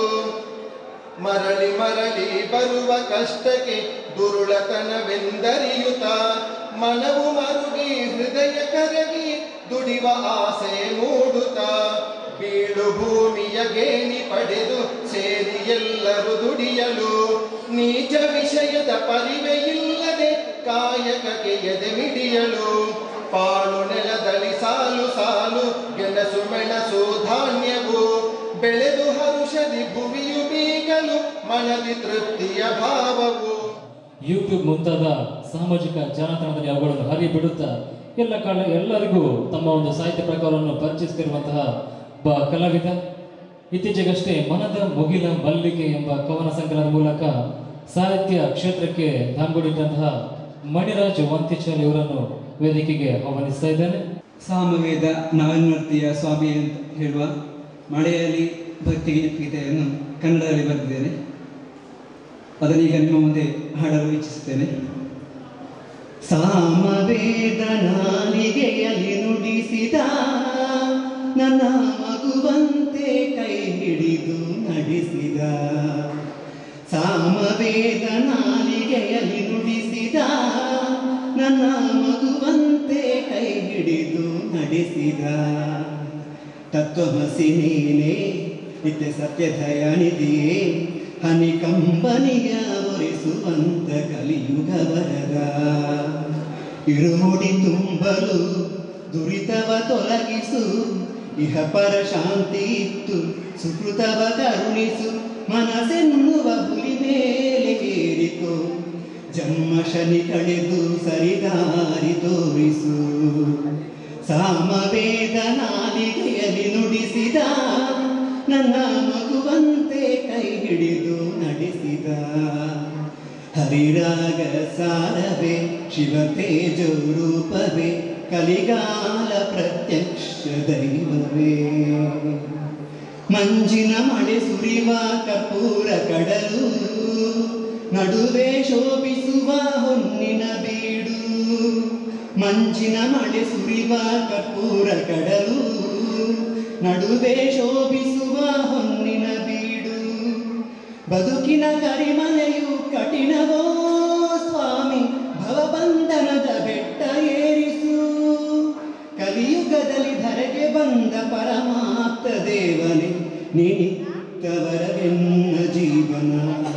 ಮರಳಿ ಮರಳಿ ಬರುವ ಕಷ್ಟಕ್ಕೆ ದುರುಳತನವೆಂದರಿಯುತ ಮನವು ಮರುಗಿ ಹೃದಯ ಕರಗಿ ದುಡಿವ ಆಸೆ ಮೂಡುತ್ತ ಬೀಳು ಭೂಮಿಯ ಗೇಣಿ ಪಡೆದು ಸೇರಿ ಎಲ್ಲರೂ ದುಡಿಯಲು ನೀಚ ವಿಷಯದ ಪರಿವೆ ಇಲ್ಲದೆ ಕಾಯಕಕ್ಕೆ ಎದೆ ಮಿಡಿಯಲು ಪಾಳು ನೆಲದಲ್ಲಿ ಸಾಲು ಸಾಲು ಗೆಣಸು ಮೆಣಸು ಧಾನ್ಯವು ಬೆಳೆದು ಹರುಷದಿ ಭುವಿಯು ಬೀಗಲು ಮನದಿ ತೃಪ್ತಿಯ ಭಾವವು ಯೂಟ್ಯೂಬ್ ಮುಂತಾದ ಸಾಮಾಜಿಕ ಜಾಲತಾಣದಲ್ಲಿ ಅವುಗಳನ್ನು ಹರಿಬಿಡುತ್ತಾ ಎಲ್ಲ ಕಾಲ ಎಲ್ಲರಿಗೂ ತಮ್ಮ ಒಂದು ಸಾಹಿತ್ಯ ಪ್ರಕಾರವನ್ನು ಪರಿಚಯಿಸುತ್ತಿರುವಂತಹ ಒಬ್ಬ ಕಲಾವಿದ ಇತ್ತೀಚೆಗಷ್ಟೇ ಮನದ ಮುಗಿಲ ಮಲ್ಲಿಗೆ ಎಂಬ ಕವನ ಸಂಕಲನದ ಮೂಲಕ ಸಾಹಿತ್ಯ ಕ್ಷೇತ್ರಕ್ಕೆ ಧಾನ್ಗೊಂಡಿದ್ದಂತಹ ಮಣಿರಾಜ್ ವಂತಿಚಾಲ್ ಇವರನ್ನು ವೇದಿಕೆಗೆ ಆಹ್ವಾನಿಸ್ತಾ ಇದ್ದೇನೆ ಸಾಮವೇದ ನವನರ್ತಿಯ ಸ್ವಾಮಿ ಅಂತ ಹೇಳುವ ಮಳೆಯಲ್ಲಿ ಭಕ್ತಿ ಗೀತೆಯನ್ನು ಕನ್ನಡದಲ್ಲಿ ಬರೆದಿದ್ದೇನೆ ಅದನ್ನೀಗ ನಿಮ್ಮ ಮುಂದೆ ಹಾಡಲು ಇಚ್ಛಿಸುತ್ತೇನೆ ಸಾಮವೇದ ನಾಲಿಗೆಯಲ್ಲಿ ನುಡಿಸಿದ ನನ್ನ ಮಗುವಂತೆ ಕೈ ಹಿಡಿದು ನಡೆಸಿದ ಸಾಮವೇದ ನಾಲಿಗೆಯಲ್ಲಿ ನುಡಿಸಿದ ನನ್ನ ಮಗುವಂತೆ ಕೈ ಹಿಡಿದು ನಡೆಸಿದ ತತ್ವಮಸಿ ನೀನೇ ನಿತ್ಯ ಸತ್ಯಧಯನಿದೆಯೇ ಹನಿ ಕಂಬನಿಯ ಒರೆಸುವಂತ ಕಲಿಯುಗ ವರದ ಇರುಮುಡಿ ತುಂಬಲು ದುರಿತವ ತೊಲಗಿಸು ಇಹ ಪರ ಶಾಂತಿ ಇತ್ತು ಸುಕೃತವ ಕರುಣಿಸು ಮನಸ್ಸೆನ್ನುವ ಹುಲಿ ಮೇಲೆ ಏರಿಕೋ ಜನ್ಮ ಶನಿ ಕಳೆದು ಸರಿದಾರಿ ತೋರಿಸು ಸಾಮವೇದ ನಾಲಿಗೆಯಲ್ಲಿ ನುಡಿಸಿದ ನನ್ನ ಮಗುವಂತೆ ಕೈ ಹಿಡಿದು ನಡೆಸಿದ ಹರಿರಾಗ ಸಾರವೇ ಶಿವ ತೇಜೋ ರೂಪವೇ ಕಲಿಗಾಲ ಪ್ರತ್ಯಕ್ಷ ದೈವವೇ ಮಂಜಿನ ಮಳೆ ಸುರಿವ ಕಪೂರ ಕಡಲು ನಡುವೆ ಶೋಭಿಸುವ ಹೊನ್ನಿನ ಬೀಡು ಮಂಜಿನ ಮಳೆ ಸುರಿವ ಕಪೂರ ಕಡಲು ನಡುವೆ ಶೋಭಿಸುವ ಹೊನ್ನಿನ ಬೀಡು ಬದುಕಿನ ಕರಿಮನೆಯು ಕಠಿಣವೋ ಸ್ವಾಮಿ ಭವಬಂಧನದ ಬೆಟ್ಟ ಏರಿಸು ಕಲಿಯುಗದಲ್ಲಿ ಧರೆಗೆ ಬಂದ ಪರಮಾಪ್ತ ದೇವನೇ ನಿನಿತ್ತವರವೆನ್ನ ಜೀವನ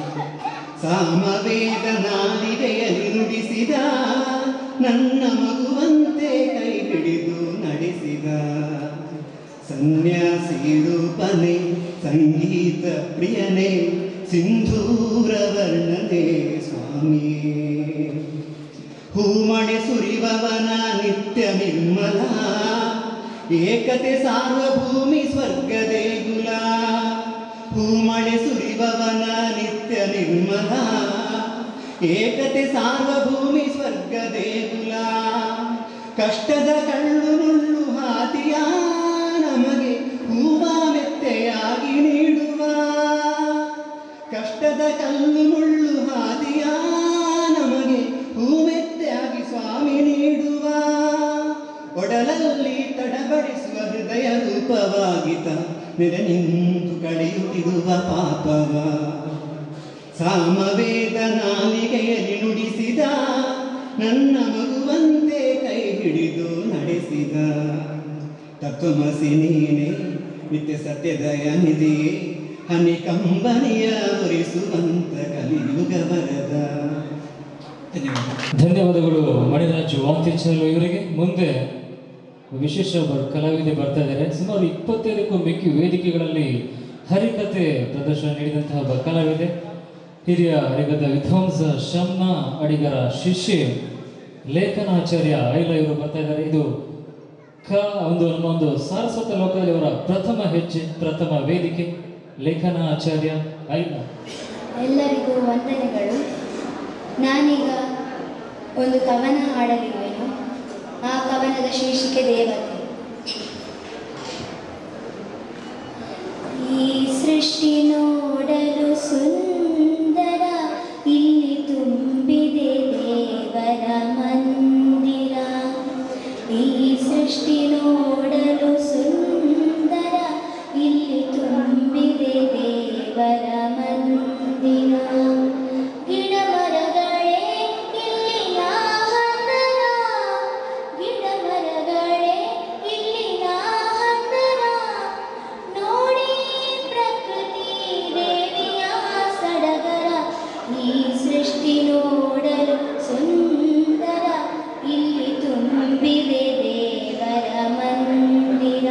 ಸಾಮವೇದ ನಾಲಿಗೆಯಲ್ಲಿ ನುಡಿಸಿದ ನನ್ನ ಮಗುವಂತೆ ಕೈ ಹಿಡಿದು ನಡೆಸಿದ ಸನ್ಯಾಸಿ ರೂಪನೆ ಸಂಗೀತ ಪ್ರಿಯನೇ ಸಿಂಧೂರ ವರ್ಣನೆ ಸ್ವಾಮಿಯೇ ಹೂಮಣೆ ಸುರಿವವನ ನಿತ್ಯ ನಿರ್ಮಲ ಏಕತೆ ಸಾರ್ವಭೂಮಿ ಸ್ವರ್ಗ ದೇಗುಲ ಹೂಮಳೆ ಸುರಿವವನ ನಿತ್ಯ ನಿರ್ಮಲ ಏಕತೆ ಸಾರ್ವಭೂಮಿ ಸ್ವರ್ಗ ದೇಗುಲ ಕಷ್ಟದ ಕಳ್ಳು ಮುಳ್ಳು ಹಾದಿಯ ನಮಗೆ ಹೂವ ಮೆತ್ತೆಯಾಗಿ ನೀಡುವ ಕಷ್ಟದ ಕಲ್ಲು ಮುಳ್ಳು ಹಾದಿಯ ನಮಗೆ ಹೂಮೆತ್ತೆಯಾಗಿ ಸ್ವಾಮಿ ನೀಡುವ ಒಡಲಲ್ಲಿ ತಡಬಡಿಸುವ ಹೃದಯ ರೂಪವಾಗಿತ ನೆರೆ ನಿಂತು ಕಳೆಯುತ್ತಿರುವ ಪಾಪವ ಸಾಮವೇದ ನಾಲಿಗೆಯಲ್ಲಿ ನುಡಿಸಿದ ನನ್ನ ಮಗುವಂತೆ ಕೈ ಹಿಡಿದು ನಡೆಸಿದ ತತ್ವಮಸಿ ನೀನೆ ನಿತ್ಯ ಸತ್ಯದಯನಿದೆಯೇ ಹನಿ ಕಂಬನಿಯ ಒರಿಸುವಂತ ಕಲಿಯುಗ ವರದ ಧನ್ಯವಾದಗಳು ಮಣಿರಾಜು ವಾಂತಿಚಲು ಇವರಿಗೆ ಮುಂದೆ ವಿಶೇಷ ಒಬ್ಬರು ಕಲಾವಿದೆ ಬರ್ತಾ ಇದ್ದಾರೆ ಸುಮಾರು ಇಪ್ಪತ್ತೈದಕ್ಕೂ ಮಿಕ್ಕಿ ವೇದಿಕೆಗಳಲ್ಲಿ ಹರಿಕತೆ ಪ್ರದರ್ಶನ ನೀಡಿದಂತಹ ಒಬ್ಬ ಕಲಾವಿದೆ ಹಿರಿಯ ಹರಿಕಥ ವಿದ್ವಾಂಸ ಶಮ್ನ ಅಡಿಗರ ಶಿಷ್ಯ ಲೇಖನಾಚಾರ್ಯ ಐಲ ಇವರು ಬರ್ತಾ ಇದ್ದಾರೆ ಇದು ಕ ಒಂದು ನಮ್ಮ ಒಂದು ಸಾರಸ್ವತ ಲೋಕದಲ್ಲಿ ಅವರ ಪ್ರಥಮ ಹೆಜ್ಜೆ ಪ್ರಥಮ ವೇದಿಕೆ ಲೇಖನಾಚಾರ್ಯ ಐಲ ಎಲ್ಲರಿಗೂ ವಂದನೆಗಳು ನಾನೀಗ ಒಂದು ಕವನ ಹಾಡಲಿರುವೆನು ಆ ಕವನದ ಶೀರ್ಷಿಕೆ ದೇವತೆ ಈ ಸೃಷ್ಟಿ ನೋಡಲು ಸುಂದರ ಇಲ್ಲಿ ತುಂಬಿದೆ ದೇವರ ಮಂದಿರ ಈ ಸೃಷ್ಟಿ ನೋಡಲು ಸುಂದರ ಇಲ್ಲಿ ತುಂಬಿದೆ ದೇವರ ಮಂದಿರ ಗಿಡ ಮರಗಳೇ ಇಲ್ಲಿನ ಹಂದರ ಗಿಡ ಮರಗಳೇ ಇಲ್ಲಿನ ಹಂದರ ನೋಡಿ ಪ್ರಕೃತಿ ದೇವಿಯ ಸಡಗರ ಈ ಸೃಷ್ಟಿ ನೋಡಲು ಸುಂದರ ಇಲ್ಲಿ ತುಂಬಿದೆ ದೇವರ ಮಂದಿರ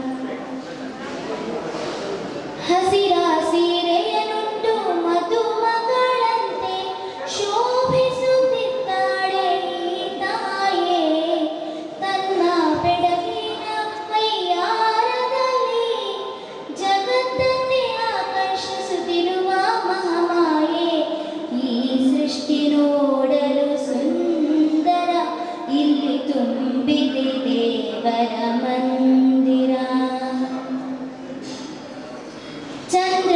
ಹಸಿರ ಸೀರೆಯನುಂಟು ಮಧುಮಗಳಂತೆ ಶೋಭಿಸುತ್ತಿದ್ದಾಳೆ ಈ ತಾಯೇ ತನ್ನ ಬೆಳಗಿನ ವೈಯಾರದಲ್ಲಿ ಜಗತ್ತನ್ನೇ ಆಕರ್ಷಿಸುತ್ತಿರುವ ಮಹಾಮಾಯೆ ಈ ಸೃಷ್ಟಿ ನೋಡಲು ಸುಂದರ ಇಲ್ಲಿ ತುಂಬಿದೆ ದೇವರ ಮಂದಿರ ಚಂದ್ರ